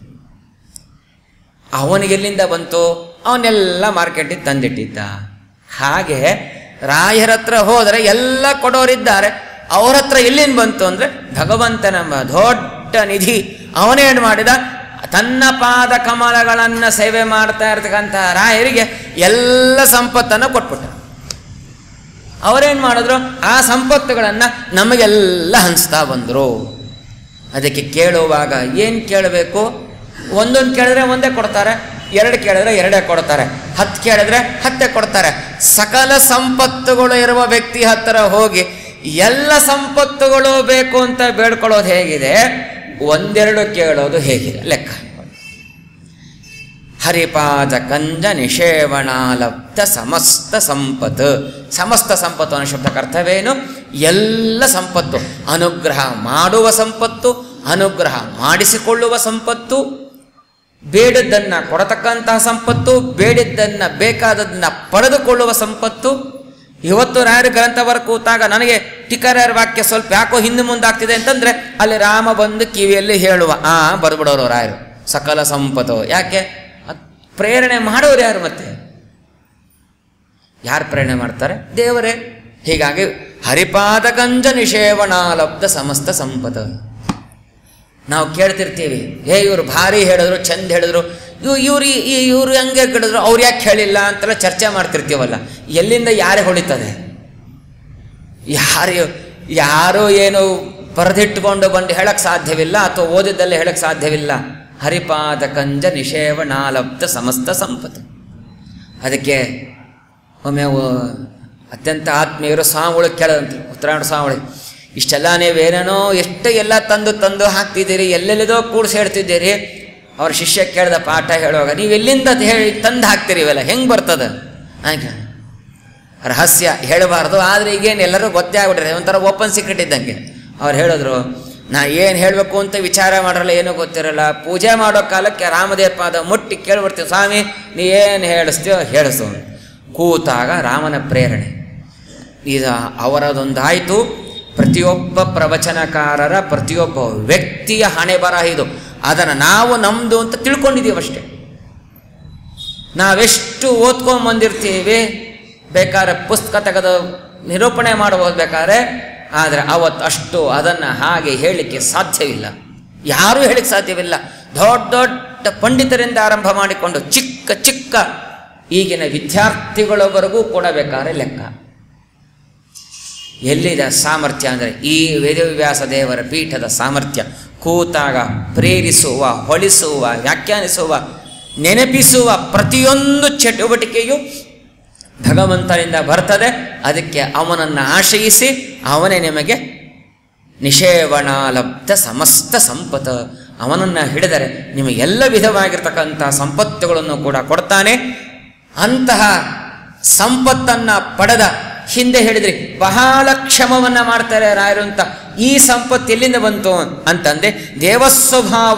ಅವನಿಗೆಲ್ಲಿಂದ ಬಂತು ಅವನ್ನೆಲ್ಲ ಮಾರ್ಕೆಟಿಗೆ ತಂದಿಟ್ಟಿದ್ದ ಹಾಗೆ ರಾಯರ ಹತ್ರ ಹೋದರೆ ಎಲ್ಲ ಕೊಡೋರಿದ್ದಾರೆ ಅವ್ರ ಹತ್ರ ಎಲ್ಲಿಂದ ಬಂತು ಅಂದರೆ ಭಗವಂತನ ದೊಡ್ಡ ನಿಧಿ ಅವನೇನು ಮಾಡಿದ ತನ್ನ ಪಾದ ಕಮಲಗಳನ್ನು ಸೇವೆ ಮಾಡ್ತಾ ಇರ್ತಕ್ಕಂಥ ರಾಯರಿಗೆ ಎಲ್ಲ ಸಂಪತ್ತನ್ನು ಕೊಟ್ಬಿಟ್ಟ ಅವರೇನು ಮಾಡಿದ್ರು ಆ ಸಂಪತ್ತುಗಳನ್ನು ನಮಗೆಲ್ಲ ಹಂಚ್ತಾ ಬಂದರು ಅದಕ್ಕೆ ಕೇಳುವಾಗ ಏನು ಕೇಳಬೇಕು ಒಂದೊಂದು ಕೇಳಿದ್ರೆ ಒಂದೇ ಕೊಡ್ತಾರೆ ಎರಡು ಕೇಳಿದ್ರೆ ಎರಡೇ ಕೊಡ್ತಾರೆ ಹತ್ತು ಕೇಳಿದ್ರೆ ಹತ್ತೇ ಕೊಡ್ತಾರೆ ಸಕಲ ಸಂಪತ್ತುಗಳು ಇರುವ ವ್ಯಕ್ತಿ ಹತ್ತಿರ ಹೋಗಿ ಎಲ್ಲ ಸಂಪತ್ತುಗಳು ಬೇಕು ಅಂತ ಬೇಡ್ಕೊಳ್ಳೋದು ಹೇಗಿದೆ ಒಂದೆರಡು ಕೇಳೋದು ಹೇಗಿದೆ ಲೆಕ್ಕ ಹರಿಪಾದ ಕಂಜ ನಿಷೇವಣಾಲಬ್ಧ ಸಮಸ್ತ ಸಂಪತ್ತು ಸಮಸ್ತ ಸಂಪತ್ತು ಅನ್ನೋ ಶಬ್ದಕ್ಕೆ ಅರ್ಥವೇನು ಎಲ್ಲ ಸಂಪತ್ತು ಅನುಗ್ರಹ ಮಾಡುವ ಸಂಪತ್ತು ಅನುಗ್ರಹ ಮಾಡಿಸಿಕೊಳ್ಳುವ ಸಂಪತ್ತು ಬೇಡದ್ದನ್ನು ಕೊಡತಕ್ಕಂತಹ ಸಂಪತ್ತು ಬೇಡಿದ್ದನ್ನು ಬೇಕಾದದನ್ನ ಪಡೆದುಕೊಳ್ಳುವ ಸಂಪತ್ತು ಇವತ್ತು ರಾಯರ ಗ್ರಂಥವರ ಕೂತಾಗ ನನಗೆ ಟಿಕರರ್ ವಾಕ್ಯ ಸ್ವಲ್ಪ ಯಾಕೋ ಹಿಂದೆ ಮುಂದಾಗ್ತಿದೆ ಅಂತಂದ್ರೆ ಅಲ್ಲಿ ರಾಮ ಬಂದು ಕಿವಿಯಲ್ಲಿ ಹೇಳುವ ಆ ಬರ್ಬಿಡೋರು ರಾಯರು ಸಕಲ ಸಂಪತ್ತು ಯಾಕೆ ಅದ್ ಪ್ರೇರಣೆ ಮಾಡೋರು ಯಾರು ಮತ್ತೆ ಯಾರು ಪ್ರೇರಣೆ ಮಾಡ್ತಾರೆ ದೇವರೇ ಹೀಗಾಗಿ ಹರಿಪಾದಗಂಜ ನಿಷೇವಣಾಲಬ್ಧ ಸಮಸ್ತ ಸಂಪದ ನಾವು ಕೇಳ್ತಿರ್ತೀವಿ ಹೇ ಇವರು ಭಾರಿ ಹೇಳಿದ್ರು ಚಂದ ಹೇಳಿದ್ರು ಇವ್ ಇವ್ರು ಇವ್ರು ಹಂಗೆ ಕೇಳಿದ್ರು ಅವ್ರು ಯಾಕೆ ಹೇಳಿಲ್ಲ ಅಂತೆಲ್ಲ ಚರ್ಚೆ ಮಾಡ್ತಿರ್ತೀವಲ್ಲ ಎಲ್ಲಿಂದ ಯಾರೇ ಹೊಳಿತದೆ ಯಾರು ಯಾರು ಏನು ಬರೆದಿಟ್ಟುಕೊಂಡು ಬಂದು ಹೇಳಕ್ಕೆ ಸಾಧ್ಯವಿಲ್ಲ ಅಥವಾ ಓದಿದ್ದಲ್ಲಿ ಹೇಳಕ್ಕೆ ಸಾಧ್ಯವಿಲ್ಲ ಹರಿಪಾದ ಕಂಜ ನಿಷೇವಣಾಲಬ್ಧ ಸಮಸ್ತ ಸಂಪತ್ತು ಅದಕ್ಕೆ ಒಮ್ಮೆ ಒ- ಅತ್ಯಂತ ಆತ್ಮೀಯರು ಸ್ವಾಮಿಗಳು ಕೇಳದಂತೆ ಉತ್ತರಾಯಣ ಸ್ವಾಮಿಗಳು ಇಷ್ಟೆಲ್ಲ ನೀವೇನೇನೋ ಎಷ್ಟು ಎಲ್ಲ ತಂದು ತಂದು ಹಾಕ್ತಿದ್ದೀರಿ ಎಲ್ಲೆಲ್ಲಿದೋ ಕೂಡಿಸಿ ಹೇಳ್ತಿದ್ದೀರಿ ಅವ್ರ ಶಿಷ್ಯ ಕೇಳ್ದ ಪಾಠ ಹೇಳುವಾಗ ನೀವು ಎಲ್ಲಿಂದ ಅದ್ ಹೇಳಿ ತಂದು ಹಾಕ್ತೀರಿ ಇವೆಲ್ಲ ಹೆಂಗೆ ಬರ್ತದೆ ಹಾಗೆ ರಹಸ್ಯ ಹೇಳಬಾರ್ದು ಆದರೆ ಈಗೇನು ಎಲ್ಲರೂ ಗೊತ್ತೇ ಆಗ್ಬಿಟ್ರೆ ಒಂಥರ ಓಪನ್ ಸೀಕ್ರೆಟ್ ಇದ್ದಂಗೆ ಅವ್ರು ಹೇಳಿದ್ರು ನಾ ಏನು ಹೇಳಬೇಕು ಅಂತ ವಿಚಾರ ಮಾಡಲ್ಲ ಏನೂ ಗೊತ್ತಿರಲ್ಲ ಪೂಜೆ ಮಾಡೋ ಕಾಲಕ್ಕೆ ರಾಮದೇವ ಪಾದ ಮುಟ್ಟಿ ಕೇಳ್ಬಿಡ್ತೀವಿ ಸ್ವಾಮಿ ನೀ ಏನು ಹೇಳಿಸ್ತೀವೋ ಹೇಳಿಸು ಕೂತಾಗ ರಾಮನ ಪ್ರೇರಣೆ ಇದು ಅವರದೊಂದಾಯಿತು ಪ್ರತಿಯೊಬ್ಬ ಪ್ರವಚನಕಾರರ ಪ್ರತಿಯೊಬ್ಬ ವ್ಯಕ್ತಿಯ ಹಣೆ ಬರಹ ಇದು ಅದನ್ನು ನಾವು ನಮ್ಮದು ಅಂತ ತಿಳ್ಕೊಂಡಿದ್ದೀವಿ ಅಷ್ಟೇ ನಾವೆಷ್ಟು ಓದ್ಕೊಂಬಂದಿರ್ತೀವಿ ಬೇಕಾದ್ರೆ ಪುಸ್ತಕ ತೆಗೆದು ನಿರೂಪಣೆ ಮಾಡಬಹುದು ಬೇಕಾದ್ರೆ ಆದರೆ ಅವತ್ತು ಅಷ್ಟು ಅದನ್ನು ಹಾಗೆ ಹೇಳಲಿಕ್ಕೆ ಸಾಧ್ಯವಿಲ್ಲ ಯಾರೂ ಹೇಳಿಕ್ಕೆ ಸಾಧ್ಯವಿಲ್ಲ ದೊಡ್ಡ ದೊಡ್ಡ ಪಂಡಿತರಿಂದ ಆರಂಭ ಮಾಡಿಕೊಂಡು ಚಿಕ್ಕ ಚಿಕ್ಕ ಈಗಿನ ವಿದ್ಯಾರ್ಥಿಗಳವರೆಗೂ ಕೊಡಬೇಕಾದ್ರೆ ಲೆಕ್ಕ ಎಲ್ಲಿದೆ ಸಾಮರ್ಥ್ಯ ಅಂದರೆ ಈ ವೇದವ್ಯಾಸ ದೇವರ ಪೀಠದ ಸಾಮರ್ಥ್ಯ ಕೂತಾಗ ಪ್ರೇರಿಸುವ ಹೊಳಿಸುವ ವ್ಯಾಖ್ಯಾನಿಸುವ ನೆನಪಿಸುವ ಪ್ರತಿಯೊಂದು ಚಟುವಟಿಕೆಯು ಭಗವಂತನಿಂದ ಬರ್ತದೆ ಅದಕ್ಕೆ ಅವನನ್ನು ಆಶ್ರಯಿಸಿ ಅವನೇ ನಿಮಗೆ ನಿಷೇವಣಾಲಬ್ಧ ಸಮಸ್ತ ಸಂಪತ್ ಅವನನ್ನು ಹಿಡಿದರೆ ನಿಮಗೆಲ್ಲ ವಿಧವಾಗಿರ್ತಕ್ಕಂಥ ಸಂಪತ್ತುಗಳನ್ನು ಕೂಡ ಕೊಡ್ತಾನೆ ಅಂತಹ ಸಂಪತ್ತನ್ನು ಪಡೆದ ಹಿಂದೆ ಹೇಳಿದ್ರಿ ಬಹಳ ಕ್ಷಮವನ್ನು ಮಾಡ್ತಾರೆ ರಾಯರು ಅಂತ ಈ ಸಂಪತ್ತು ಎಲ್ಲಿಂದ ಬಂತು ಅಂತಂದೆ ದೇವಸ್ವಭಾವ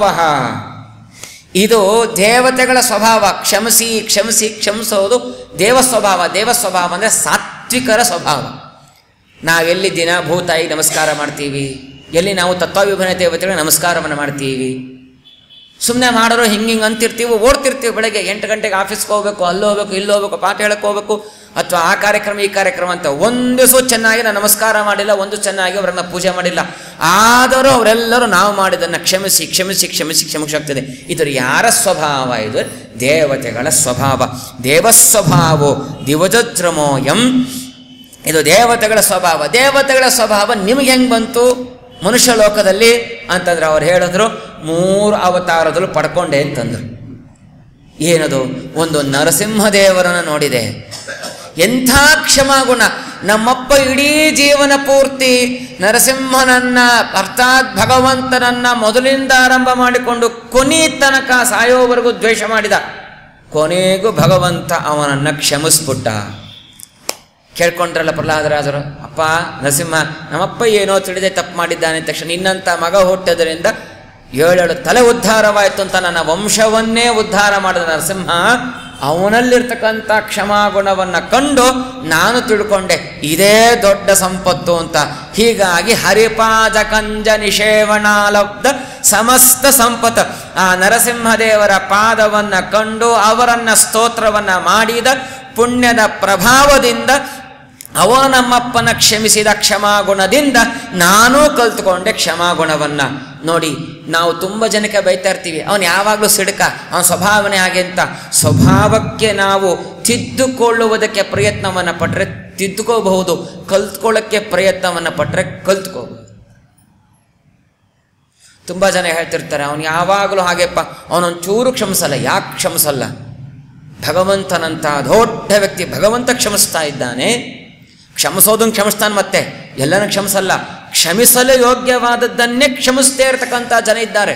ಇದು ದೇವತೆಗಳ ಸ್ವಭಾವ ಕ್ಷಮಿಸಿ ಕ್ಷಮಿಸಿ ಕ್ಷಮಿಸೋದು ದೇವ ಸ್ವಭಾವ ದೇವ ಸ್ವಭಾವ ಅಂದರೆ ಸಾತ್ವಿಕರ ಸ್ವಭಾವ ನಾವೆಲ್ಲಿ ದಿನ ಭೂತಾಯಿ ನಮಸ್ಕಾರ ಮಾಡ್ತೀವಿ ಎಲ್ಲಿ ನಾವು ತತ್ವಾಭಿಮಾನ ದೇವತೆಗಳಿಗೆ ನಮಸ್ಕಾರವನ್ನು ಮಾಡ್ತೀವಿ ಸುಮ್ಮನೆ ಮಾಡೋರು ಹಿಂಗೆ ಹಿಂಗೆ ಅಂತಿರ್ತೀವಿ ಓಡ್ತಿರ್ತೀವಿ ಬೆಳಗ್ಗೆ ಎಂಟು ಗಂಟೆಗೆ ಆಫೀಸ್ಗೆ ಹೋಗ್ಬೇಕು ಅಲ್ಲಿ ಹೋಗ್ಬೇಕು ಇಲ್ಲಿ ಹೋಗ್ಬೇಕು ಪಾಠ ಹೇಳಕ್ಕೆ ಹೋಗ್ಬೇಕು ಅಥವಾ ಆ ಕಾರ್ಯಕ್ರಮ ಈ ಕಾರ್ಯಕ್ರಮ ಅಂತ ಒಂದು ಸು ಚೆನ್ನಾಗಿ ನಾನು ನಮಸ್ಕಾರ ಮಾಡಿಲ್ಲ ಒಂದು ಚೆನ್ನಾಗಿ ಅವರನ್ನ ಪೂಜೆ ಮಾಡಿಲ್ಲ ಆದರೂ ಅವರೆಲ್ಲರೂ ನಾವು ಮಾಡಿದ್ದನ್ನು ಕ್ಷಮಿಸಿ ಕ್ಷಮಿಸಿ ಕ್ಷಮಿಸಿ ಕ್ಷಮಿಸಾಗ್ತದೆ ಇದು ಯಾರ ಸ್ವಭಾವ ಇದು ದೇವತೆಗಳ ಸ್ವಭಾವ ದೇವಸ್ವಭಾವೋ ದಿವಜದ್ರಮೋ ಎಂ ಇದು ದೇವತೆಗಳ ಸ್ವಭಾವ ದೇವತೆಗಳ ಸ್ವಭಾವ ನಿಮಗೆ ಹೆಂಗೆ ಬಂತು ಮನುಷ್ಯ ಲೋಕದಲ್ಲಿ ಅಂತಂದ್ರೆ ಅವ್ರು ಹೇಳಿದ್ರು ಮೂರು ಅವತಾರದಲ್ಲೂ ಪಡ್ಕೊಂಡೆ ಅಂತಂದ್ರು ಏನದು ಒಂದು ನರಸಿಂಹದೇವರನ್ನು ನೋಡಿದೆ ಎಂಥ ಕ್ಷಮಾಗುಣ ನಮ್ಮಪ್ಪ ಇಡೀ ಜೀವನ ಪೂರ್ತಿ ನರಸಿಂಹನನ್ನ ಅರ್ಥಾತ್ ಭಗವಂತನನ್ನ ಮೊದಲಿಂದ ಆರಂಭ ಮಾಡಿಕೊಂಡು ಕೊನೆ ತನಕ ಸಾಯೋವರೆಗೂ ದ್ವೇಷ ಮಾಡಿದ ಕೊನೆಗೂ ಭಗವಂತ ಅವನನ್ನು ಕ್ಷಮಿಸ್ಬಿಟ್ಟ ಕೇಳ್ಕೊಂಡ್ರಲ್ಲ ಪ್ರಹ್ಲಾದರಾಜರು ಅಪ್ಪ ನರಸಿಂಹ ನಮ್ಮಪ್ಪ ಏನೋ ತಿಳಿದೆ ತಪ್ಪು ಮಾಡಿದ್ದಾನೆ ತಕ್ಷಣ ನಿನ್ನಂಥ ಮಗ ಹುಟ್ಟೋದ್ರಿಂದ ಏಳೇಳು ತಲೆ ಉದ್ಧಾರವಾಯಿತು ಅಂತ ನನ್ನ ವಂಶವನ್ನೇ ಉದ್ಧಾರ ಮಾಡಿದ ನರಸಿಂಹ ಅವನಲ್ಲಿರ್ತಕ್ಕಂಥ ಕ್ಷಮಾಗುಣವನ್ನು ಕಂಡು ನಾನು ತಿಳ್ಕೊಂಡೆ ಇದೇ ದೊಡ್ಡ ಸಂಪತ್ತು ಅಂತ ಹೀಗಾಗಿ ಹರಿಪಾದ ಕಂಜ ನಿಷೇವಣಾಲಬ್ಧ ಸಮಸ್ತ ಸಂಪತ್ತು ಆ ನರಸಿಂಹದೇವರ ಪಾದವನ್ನು ಕಂಡು ಅವರನ್ನ ಸ್ತೋತ್ರವನ್ನು ಮಾಡಿದ ಪುಣ್ಯದ ಪ್ರಭಾವದಿಂದ ಅವನು ನಮ್ಮಪ್ಪನ ಕ್ಷಮಿಸಿದ ಕ್ಷಮಾಗುಣದಿಂದ ನಾನೂ ಕಲ್ತ್ಕೊಂಡೆ ಕ್ಷಮಾಗುಣವನ್ನು ನೋಡಿ ನಾವು ತುಂಬ ಜನಕ್ಕೆ ಬೈತಾ ಇರ್ತೀವಿ ಅವನು ಯಾವಾಗಲೂ ಸಿಡುಕ ಅವನ ಸ್ವಭಾವನೆ ಹಾಗೆ ಅಂತ ಸ್ವಭಾವಕ್ಕೆ ನಾವು ತಿದ್ದುಕೊಳ್ಳುವುದಕ್ಕೆ ಪ್ರಯತ್ನವನ್ನು ಪಟ್ಟರೆ ತಿದ್ದುಕೋಬಹುದು ಕಲ್ತ್ಕೊಳ್ಳೋಕ್ಕೆ ಪ್ರಯತ್ನವನ್ನು ಪಟ್ಟರೆ ಕಲ್ತ್ಕೋಬಹುದು ತುಂಬ ಜನ ಹೇಳ್ತಿರ್ತಾರೆ ಅವನು ಯಾವಾಗಲೂ ಹಾಗೆಪ್ಪ ಅವನೊಂದು ಚೂರು ಕ್ಷಮಿಸಲ್ಲ ಯಾಕೆ ಕ್ಷಮಿಸಲ್ಲ ಭಗವಂತನಂಥ ದೊಡ್ಡ ವ್ಯಕ್ತಿ ಭಗವಂತ ಕ್ಷಮಿಸ್ತಾ ಇದ್ದಾನೆ ಕ್ಷಮಿಸೋದನ್ನು ಕ್ಷಮಿಸ್ತಾನೆ ಮತ್ತೆ ಎಲ್ಲನೂ ಕ್ಷಮಿಸಲ್ಲ ಕ್ಷಮಿಸಲು ಯೋಗ್ಯವಾದದ್ದನ್ನೇ ಕ್ಷಮಿಸ್ತೇ ಇರತಕ್ಕಂಥ ಜನ ಇದ್ದಾರೆ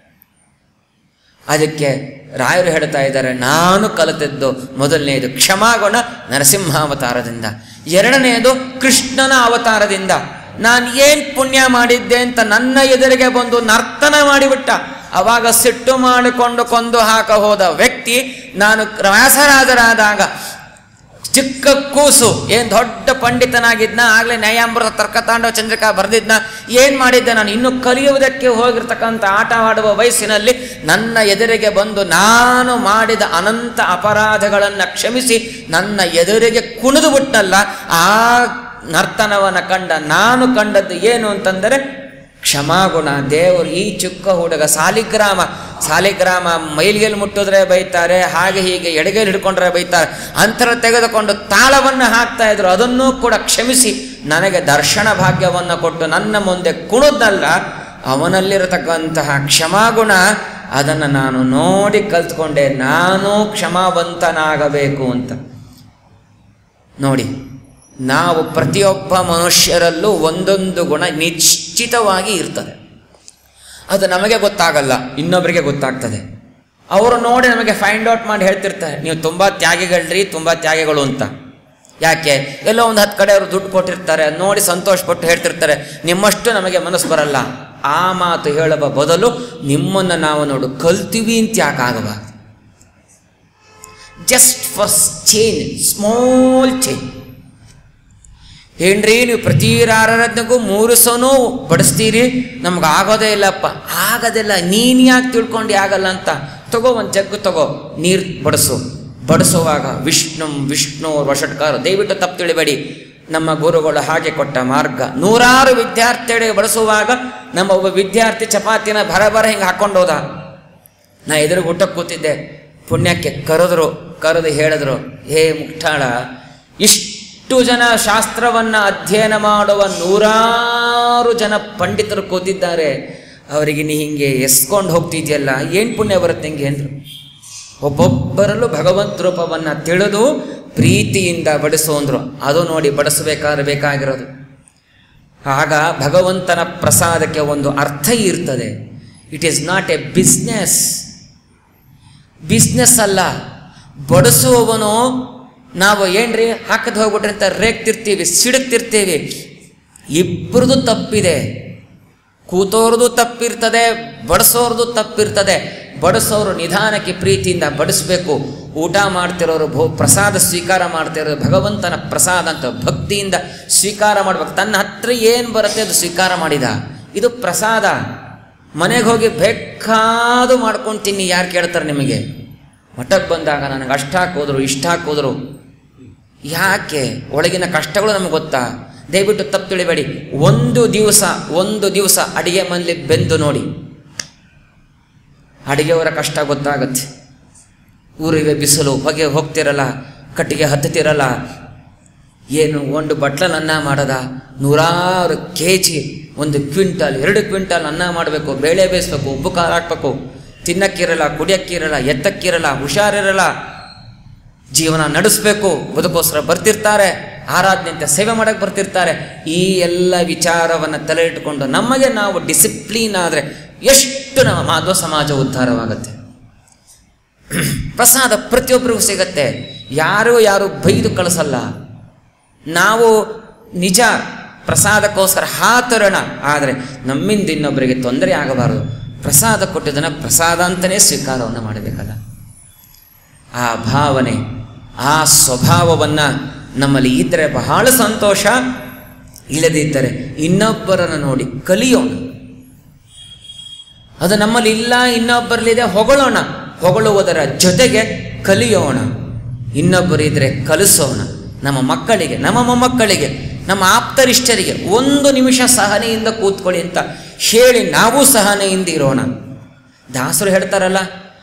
ಅದಕ್ಕೆ ರಾಯರು ಹೇಳ್ತಾ ಇದ್ದಾರೆ ನಾನು ಕಲಿತದ್ದು ಮೊದಲನೆಯದು ಕ್ಷಮಾಗುಣ ನರಸಿಂಹಾವತಾರದಿಂದ ಎರಡನೆಯದು ಕೃಷ್ಣನ ಅವತಾರದಿಂದ ನಾನು ಏನು ಪುಣ್ಯ ಮಾಡಿದ್ದೆ ಅಂತ ನನ್ನ ಎದುರಿಗೆ ಬಂದು ನರ್ತನ ಮಾಡಿಬಿಟ್ಟ ಅವಾಗ ಸಿಟ್ಟು ಮಾಡಿಕೊಂಡು ಕೊಂದು ಹಾಕ ಹೋದ ವ್ಯಕ್ತಿ ನಾನು ವ್ಯಾಸರಾಜರಾದಾಗ ಚಿಕ್ಕ ಕೂಸು ಏನು ದೊಡ್ಡ ಪಂಡಿತನಾಗಿದ್ನ ಆಗಲೇ ನ್ಯಾಯಾಮೃತ ತರ್ಕತಾಂಡವ ಚಂದ್ರಿಕಾ ಬರೆದಿದ್ನ ಏನು ಮಾಡಿದ್ದೆ ನಾನು ಇನ್ನು ಕಲಿಯುವುದಕ್ಕೆ ಹೋಗಿರ್ತಕ್ಕಂಥ ಆಟವಾಡುವ ವಯಸ್ಸಿನಲ್ಲಿ ನನ್ನ ಎದುರಿಗೆ ಬಂದು ನಾನು ಮಾಡಿದ ಅನಂತ ಅಪರಾಧಗಳನ್ನು ಕ್ಷಮಿಸಿ ನನ್ನ ಎದುರಿಗೆ ಕುಣಿದು ಬಿಟ್ಟಲ್ಲ ಆ ನರ್ತನವನ್ನು ಕಂಡ ನಾನು ಕಂಡದ್ದು ಏನು ಅಂತಂದರೆ ಕ್ಷಮಾಗುಣ ದೇವರು ಈ ಚಿಕ್ಕ ಹುಡುಗ ಸಾಲಿಗ್ರಾಮ ಸಾಲಿಗ್ರಾಮ ಮೈಲಿಗೆಲ್ಲಿ ಮುಟ್ಟಿದ್ರೆ ಬೈತಾರೆ ಹಾಗೆ ಹೀಗೆ ಎಡಗೈಲಿ ಹಿಡ್ಕೊಂಡ್ರೆ ಬೈತಾರೆ ಅಂತರ ತೆಗೆದುಕೊಂಡು ತಾಳವನ್ನು ಹಾಕ್ತಾ ಇದ್ರು ಅದನ್ನೂ ಕೂಡ ಕ್ಷಮಿಸಿ ನನಗೆ ದರ್ಶನ ಭಾಗ್ಯವನ್ನು ಕೊಟ್ಟು ನನ್ನ ಮುಂದೆ ಕುಣಿದಲ್ಲ ಅವನಲ್ಲಿರತಕ್ಕಂತಹ ಕ್ಷಮಾಗುಣ ಅದನ್ನು ನಾನು ನೋಡಿ ಕಲ್ತ್ಕೊಂಡೆ ನಾನು ಕ್ಷಮಾವಂತನಾಗಬೇಕು ಅಂತ ನೋಡಿ ನಾವು ಪ್ರತಿಯೊಬ್ಬ ಮನುಷ್ಯರಲ್ಲೂ ಒಂದೊಂದು ಗುಣ ನಿಶ್ಚಿತವಾಗಿ ಇರ್ತದೆ ಅದು ನಮಗೆ ಗೊತ್ತಾಗಲ್ಲ ಇನ್ನೊಬ್ಬರಿಗೆ ಗೊತ್ತಾಗ್ತದೆ ಅವರು ನೋಡಿ ನಮಗೆ ಫೈಂಡ್ ಔಟ್ ಮಾಡಿ ಹೇಳ್ತಿರ್ತಾರೆ ನೀವು ತುಂಬ ತ್ಯಾಗಿಗಳ್ರಿ ತುಂಬ ತ್ಯಾಗಿಗಳು ಅಂತ ಯಾಕೆ ಎಲ್ಲೋ ಒಂದು ಹತ್ತು ಕಡೆ ಅವರು ದುಡ್ಡು ಕೊಟ್ಟಿರ್ತಾರೆ ಅದ್ ನೋಡಿ ಸಂತೋಷಪಟ್ಟು ಹೇಳ್ತಿರ್ತಾರೆ ನಿಮ್ಮಷ್ಟು ನಮಗೆ ಮನಸ್ಸು ಬರಲ್ಲ ಆ ಮಾತು ಹೇಳುವ ಬದಲು ನಿಮ್ಮನ್ನು ನಾವು ನೋಡು ಕಲ್ತೀವಿ ಅಂತ ಯಾಕೆ ಆಗಬಾರ್ದು just for change small change ಏನ್ರಿ ನೀವು ಪ್ರತಿ ರಾರತ್ನಗೂ ಮೂರು ಸೋನು ಬಡಿಸ್ತೀರಿ ನಮ್ಗೆ ಆಗೋದೇ ಇಲ್ಲಪ್ಪ ಆಗೋದಿಲ್ಲ ನೀನು ಯಾಕೆ ತಿಳ್ಕೊಂಡು ಆಗಲ್ಲ ಅಂತ ತಗೋ ಒಂದು ಜಗ್ಗು ತಗೋ ನೀರು ಬಡಿಸು ಬಡಿಸುವಾಗ ವಿಷ್ಣು ವಿಷ್ಣು ವಷಟ್ಕಾರ ದಯವಿಟ್ಟು ತಪ್ಪು ತಿಳಿಬೇಡಿ ನಮ್ಮ ಗುರುಗಳು ಹಾಗೆ ಕೊಟ್ಟ ಮಾರ್ಗ ನೂರಾರು ವಿದ್ಯಾರ್ಥಿಗಳಿಗೆ ಬಡಿಸುವಾಗ ನಮ್ಮ ಒಬ್ಬ ವಿದ್ಯಾರ್ಥಿ ಚಪಾತಿನ ಭರಭರ ಹಿಂಗೆ ಹಾಕೊಂಡು ಹೋದ ನಾ ಎದುರು ಊಟಕ್ಕೆ ಕೂತಿದ್ದೆ ಪುಣ್ಯಕ್ಕೆ ಕರೆದ್ರು ಕರೆದು ಹೇಳಿದ್ರು ಹೇ ಮುಕ್ತಾಳ ಇಷ್ಟು ಜನ ಶಾಸ್ತ್ರವನ್ನು ಅಧ್ಯಯನ ಮಾಡುವ ನೂರಾರು ಜನ ಪಂಡಿತರು ಕೂತಿದ್ದಾರೆ ಅವರಿಗೆ ನೀ ಹಿಂಗೆ ಎಸ್ಕೊಂಡು ಹೋಗ್ತಿದ್ಯಲ್ಲ ಏನು ಪುಣ್ಯ ಬರುತ್ತೆ ಹಿಂಗೆ ಅಂದರು ಒಬ್ಬೊಬ್ಬರಲ್ಲೂ ಭಗವಂತ ರೂಪವನ್ನು ತಿಳಿದು ಪ್ರೀತಿಯಿಂದ ಬಡಿಸು ಅಂದರು ಅದು ನೋಡಿ ಬಡಿಸಬೇಕಾದ್ರೆ ಬೇಕಾಗಿರೋದು ಆಗ ಭಗವಂತನ ಪ್ರಸಾದಕ್ಕೆ ಒಂದು ಅರ್ಥ ಇರ್ತದೆ it is not a business business ಅಲ್ಲ ಬಡಿಸುವವನು ನಾವು ಏನ್ರಿ ಹಾಕದ್ ಹೋಗ್ಬಿಟ್ರಿ ಅಂತ ರೇಗ್ತಿರ್ತೀವಿ ಸಿಡುಕ್ತಿರ್ತೀವಿ ಇಬ್ಬರದು ತಪ್ಪಿದೆ ಕೂತೋರ್ದು ತಪ್ಪಿರ್ತದೆ ಬಡಿಸೋರ್ದು ತಪ್ಪಿರ್ತದೆ ಬಡಿಸೋರು ನಿಧಾನಕ್ಕೆ ಪ್ರೀತಿಯಿಂದ ಬಡಿಸ್ಬೇಕು ಊಟ ಮಾಡ್ತಿರೋರು ಭೋ ಪ್ರಸಾದ ಸ್ವೀಕಾರ ಮಾಡ್ತಿರೋರು ಭಗವಂತನ ಪ್ರಸಾದ ಅಂತ ಭಕ್ತಿಯಿಂದ ಸ್ವೀಕಾರ ಮಾಡ್ಬೇಕು ತನ್ನ ಹತ್ರ ಏನು ಬರುತ್ತೆ ಅದು ಸ್ವೀಕಾರ ಮಾಡಿದ ಇದು ಪ್ರಸಾದ ಮನೆಗೆ ಹೋಗಿ ಬೇಕಾದು ಮಾಡ್ಕೊಂಡು ತಿನ್ನಿ ಯಾರು ಕೇಳ್ತಾರೆ ನಿಮಗೆ ಮಠಕ್ಕೆ ಬಂದಾಗ ನನಗೆ ಅಷ್ಟು ಹಾಕೋದ್ರು ಇಷ್ಟ ಹಾಕೋದ್ರು ಯಾಕೆ ಒಳಗಿನ ಕಷ್ಟಗಳು ನಮಗೆ ಗೊತ್ತಾ ದಯವಿಟ್ಟು ತಪ್ಪು ತಿಳಿಬೇಡಿ ಒಂದು ದಿವಸ ಒಂದು ದಿವಸ ಅಡಿಗೆ ಮನೇಲಿ ಬೆಂದು ನೋಡಿ ಅಡಿಗೆಯವರ ಕಷ್ಟ ಗೊತ್ತಾಗತ್ತೆ ಊರಿಗೆ ಬಿಸಿಲು ಹೊಗೆ ಹೋಗ್ತಿರಲ್ಲ ಕಟ್ಟಿಗೆ ಹತ್ತುತ್ತಿರಲ್ಲ ಏನು ಒಂದು ಬಟ್ಲಲ್ಲಿ ಅನ್ನ ಮಾಡದ ನೂರಾರು ಕೆ ಜಿ ಒಂದು ಕ್ವಿಂಟಲ್ ಎರಡು ಕ್ವಿಂಟಲ್ ಅನ್ನ ಮಾಡಬೇಕು ಬೇಳೆ ಬೇಯಿಸ್ಬೇಕು ಉಪ್ಪು ಖಾರ ಹಾಕ್ಬೇಕು ತಿನ್ನಕ್ಕಿರಲ್ಲ ಕುಡಿಯಕ್ಕಿರಲ್ಲ ಎತ್ತಕ್ಕಿರಲ್ಲ ಹುಷಾರಿರಲ್ಲ ಜೀವನ ನಡೆಸಬೇಕು ಬದುಕೋಸ್ಕರ ಬರ್ತಿರ್ತಾರೆ ಆರಾಧನೆ ಅಂತ ಸೇವೆ ಮಾಡಕ್ಕೆ ಬರ್ತಿರ್ತಾರೆ ಈ ಎಲ್ಲ ವಿಚಾರವನ್ನು ತಲೆ ಇಟ್ಟುಕೊಂಡು ನಮಗೆ ನಾವು ಡಿಸಿಪ್ಲೀನ್ ಆದರೆ ಎಷ್ಟು ನಮ್ಮ ಮಾಧವ ಸಮಾಜ ಉದ್ಧಾರವಾಗುತ್ತೆ ಪ್ರಸಾದ ಪ್ರತಿಯೊಬ್ಬರಿಗೂ ಸಿಗತ್ತೆ ಯಾರು ಯಾರು ಬೈದು ಕಳಿಸಲ್ಲ ನಾವು ನಿಜ ಪ್ರಸಾದಕ್ಕೋಸ್ಕರ ಹಾತರೋಣ ಆದರೆ ನಮ್ಮಿಂದ ಇನ್ನೊಬ್ಬರಿಗೆ ತೊಂದರೆ ಆಗಬಾರದು ಪ್ರಸಾದ ಕೊಟ್ಟಿದ್ದನ್ನು ಪ್ರಸಾದ ಅಂತಲೇ ಸ್ವೀಕಾರವನ್ನು ಮಾಡಬೇಕಲ್ಲ ಆ ಭಾವನೆ ಆ ಸ್ವಭಾವವನ್ನು ನಮ್ಮಲ್ಲಿ ಇದ್ದರೆ ಬಹಳ ಸಂತೋಷ ಇಲ್ಲದಿದ್ದರೆ ಇನ್ನೊಬ್ಬರನ್ನು ನೋಡಿ ಕಲಿಯೋಣ ಅದು ನಮ್ಮಲ್ಲಿ ಇಲ್ಲ ಇನ್ನೊಬ್ಬರಲ್ಲಿದೆ ಹೊಗಳೋಣ ಹೊಗಳುವುದರ ಜೊತೆಗೆ ಕಲಿಯೋಣ ಇನ್ನೊಬ್ಬರಿದ್ರೆ ಕಲಿಸೋಣ ನಮ್ಮ ಮಕ್ಕಳಿಗೆ ನಮ್ಮ ಮೊಮ್ಮಕ್ಕಳಿಗೆ ನಮ್ಮ ಆಪ್ತರಿಷ್ಟರಿಗೆ ಒಂದು ನಿಮಿಷ ಸಹನೆಯಿಂದ ಕೂತ್ಕೊಳ್ಳಿ ಅಂತ ಹೇಳಿ ನಾವು ಸಹನೆಯಿಂದ ಇರೋಣ ದಾಸರು ಹೇಳ್ತಾರಲ್ಲ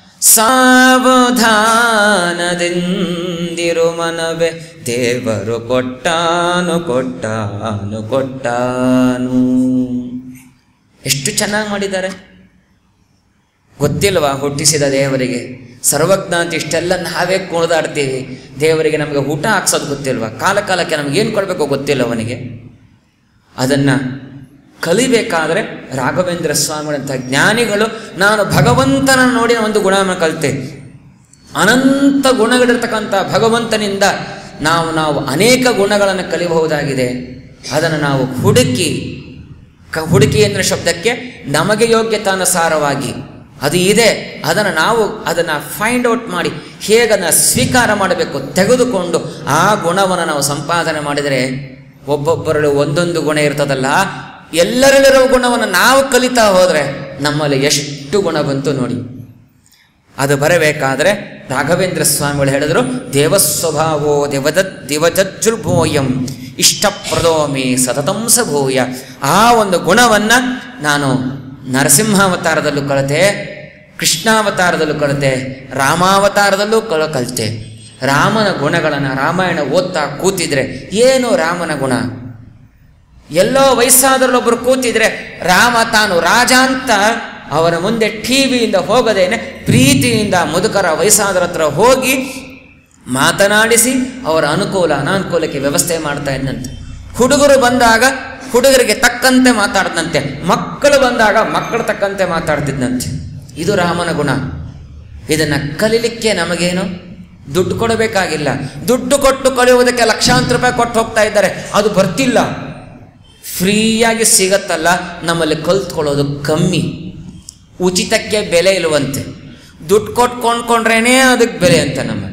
ಸಾವಧಾನದಿಂದಿರು ಮನವೇ ದೇವರು ಕೊಟ್ಟಾನು ಕೊಟ್ಟಾನು ಕೊಟ್ಟಾನು ಎಷ್ಟು ಚೆನ್ನಾಗಿ ಮಾಡಿದ್ದಾರೆ ಗೊತ್ತಿಲ್ವಾ ಹುಟ್ಟಿಸಿದ ದೇವರಿಗೆ ಸರ್ವಜ್ಞ ಅಂತ ಇಷ್ಟೆಲ್ಲ ನಾವೇ ಕುಣಿದಾಡ್ತೀವಿ ದೇವರಿಗೆ ನಮಗೆ ಊಟ ಹಾಕ್ಸೋದು ಗೊತ್ತಿಲ್ವಾ ಕಾಲ ಕಾಲಕ್ಕೆ ನಮ್ಗೆ ಏನು ಕೊಡಬೇಕು ಗೊತ್ತಿಲ್ಲ ಅವನಿಗೆ ಅದನ್ನು ಕಲಿಬೇಕಾದ್ರೆ ರಾಘವೇಂದ್ರ ಸ್ವಾಮಿಗಳಂಥ ಜ್ಞಾನಿಗಳು ನಾನು ಭಗವಂತನ ನೋಡಿ ಒಂದು ಗುಣವನ್ನು ಕಲಿತೆ ಅನಂತ ಗುಣಗಳಿರ್ತಕ್ಕಂಥ ಭಗವಂತನಿಂದ ನಾವು ನಾವು ಅನೇಕ ಗುಣಗಳನ್ನು ಕಲಿಬಹುದಾಗಿದೆ ಅದನ್ನು ನಾವು ಹುಡುಕಿ ಕ ಹುಡುಕಿ ಎನ್ನುವ ಶಬ್ದಕ್ಕೆ ನಮಗೆ ಯೋಗ್ಯತಾನುಸಾರವಾಗಿ ಅದು ಇದೆ ಅದನ್ನು ನಾವು ಅದನ್ನು ಫೈಂಡ್ ಔಟ್ ಮಾಡಿ ಹೇಗನ್ನು ಸ್ವೀಕಾರ ಮಾಡಬೇಕು ತೆಗೆದುಕೊಂಡು ಆ ಗುಣವನ್ನು ನಾವು ಸಂಪಾದನೆ ಮಾಡಿದರೆ ಒಬ್ಬೊಬ್ಬರಲ್ಲಿ ಒಂದೊಂದು ಗುಣ ಇರ್ತದಲ್ಲ ಎಲ್ಲರಲ್ಲಿರೋ ಗುಣವನ್ನು ನಾವು ಕಲಿತಾ ಹೋದರೆ ನಮ್ಮಲ್ಲಿ ಎಷ್ಟು ಗುಣ ಬಂತು ನೋಡಿ ಅದು ಬರಬೇಕಾದ್ರೆ ರಾಘವೇಂದ್ರ ಸ್ವಾಮಿಗಳು ಹೇಳಿದರು ದೇವಸ್ವಭಾವೋ ದೇವದ ದಿವಜಜ್ಜುರ್ಭೂಯಂ ಇಷ್ಟಪ್ರದೋಮಿ ಸತತಂ ಸಭೂಯ ಆ ಒಂದು ಗುಣವನ್ನು ನಾನು ನರಸಿಂಹಾವತಾರದಲ್ಲೂ ಕಲಿತೆ ಕೃಷ್ಣಾವತಾರದಲ್ಲೂ ಕಲಿತೆ ರಾಮಾವತಾರದಲ್ಲೂ ಕಲ ಕಲಿತೆ ರಾಮನ ಗುಣಗಳನ್ನು ರಾಮಾಯಣ ಓದ್ತಾ ಕೂತಿದ್ರೆ ಏನು ರಾಮನ ಗುಣ ಎಲ್ಲೋ ವಯಸ್ಸಾದರಲ್ಲೊಬ್ಬರು ಕೂತಿದ್ರೆ ರಾಮ ತಾನು ರಾಜ ಅಂತ ಅವರ ಮುಂದೆ ಟಿ ವಿಯಿಂದ ಹೋಗದೇನೆ ಪ್ರೀತಿಯಿಂದ ಮುದುಕರ ವಯಸ್ಸಾದರ ಹತ್ರ ಹೋಗಿ ಮಾತನಾಡಿಸಿ ಅವರ ಅನುಕೂಲ ಅನಾನುಕೂಲಕ್ಕೆ ವ್ಯವಸ್ಥೆ ಮಾಡ್ತಾ ಇದ್ದಂತೆ ಹುಡುಗರು ಬಂದಾಗ ಹುಡುಗರಿಗೆ ತಕ್ಕಂತೆ ಮಾತಾಡ್ದಂತೆ ಮಕ್ಕಳು ಬಂದಾಗ ಮಕ್ಕಳು ತಕ್ಕಂತೆ ಮಾತಾಡ್ತಿದ್ದಂತೆ ಇದು ರಾಮನ ಗುಣ ಇದನ್ನು ಕಲಿಲಿಕ್ಕೆ ನಮಗೇನು ದುಡ್ಡು ಕೊಡಬೇಕಾಗಿಲ್ಲ ದುಡ್ಡು ಕೊಟ್ಟು ಕಳೆಯುವುದಕ್ಕೆ ಲಕ್ಷಾಂತರ ರೂಪಾಯಿ ಕೊಟ್ಟು ಹೋಗ್ತಾ ಇದ್ದಾರೆ ಅದು ಬರ್ತಿಲ್ಲ ಫ್ರೀಯಾಗಿ ಸಿಗತ್ತಲ್ಲ ನಮ್ಮಲ್ಲಿ ಕಲ್ತ್ಕೊಳ್ಳೋದು ಕಮ್ಮಿ ಉಚಿತಕ್ಕೆ ಬೆಲೆ ಇಲ್ಲವಂತೆ ದುಡ್ಡು ಕೊಟ್ಟು ಕೊಂಡ್ಕೊಂಡ್ರೇನೇ ಅದಕ್ಕೆ ಬೆಲೆ ಅಂತ ನಮ್ಮಲ್ಲಿ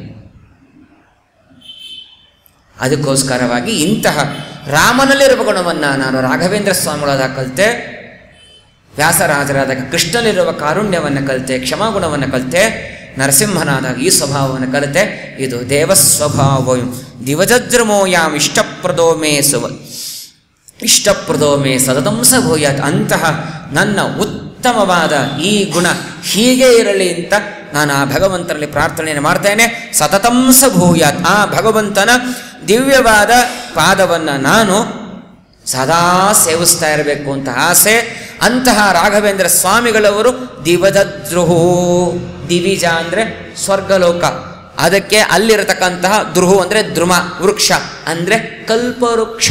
ಅದಕ್ಕೋಸ್ಕರವಾಗಿ ಇಂತಹ ರಾಮನಲ್ಲಿರುವ ಗುಣವನ್ನು ನಾನು ರಾಘವೇಂದ್ರ ಸ್ವಾಮಿಗಳಾದ ಕಲಿತೆ ವ್ಯಾಸರಾಜರಾದಾಗ ಕೃಷ್ಣನಿರುವ ಕಾರುಣ್ಯವನ್ನು ಕಲಿತೆ ಕ್ಷಮಾಗುಣವನ್ನು ಕಲಿತೆ ನರಸಿಂಹನಾದಾಗ ಈ ಸ್ವಭಾವವನ್ನು ಕಲಿತೆ ಇದು ದೇವಸ್ವಭಾವ ದಿವಜದ್ರಮೋಯಾಮ್ ಇಷ್ಟಪ್ರದೋ ಮೇ ಸುವ ಇಷ್ಟಪ್ರದೋ ಮೇ ಸತತಂಸ ಭೂಯಾತ್ ಅಂತಹ ನನ್ನ ಉತ್ತಮವಾದ ಈ ಗುಣ ಹೀಗೆ ಇರಲಿ ಅಂತ ನಾನು ಆ ಭಗವಂತನಲ್ಲಿ ಪ್ರಾರ್ಥನೆಯನ್ನು ಮಾಡ್ತೇನೆ ಸತತಂಸ ಭೂಯಾತ್ ಆ ಭಗವಂತನ ದಿವ್ಯವಾದ ಪಾದವನ್ನು ನಾನು ಸದಾ ಸೇವಿಸ್ತಾ ಇರಬೇಕು ಅಂತ ಆಸೆ ಅಂತಹ ರಾಘವೇಂದ್ರ ಸ್ವಾಮಿಗಳವರು ದಿವದದ್ರುಹು ದಿವಿಜ ಅಂದರೆ ಸ್ವರ್ಗಲೋಕ ಅದಕ್ಕೆ ಅಲ್ಲಿರತಕ್ಕಂತಹ ದ್ರುಹು ಅಂದರೆ ದ್ರುಮ ವೃಕ್ಷ ಅಂದರೆ ಕಲ್ಪವೃಕ್ಷ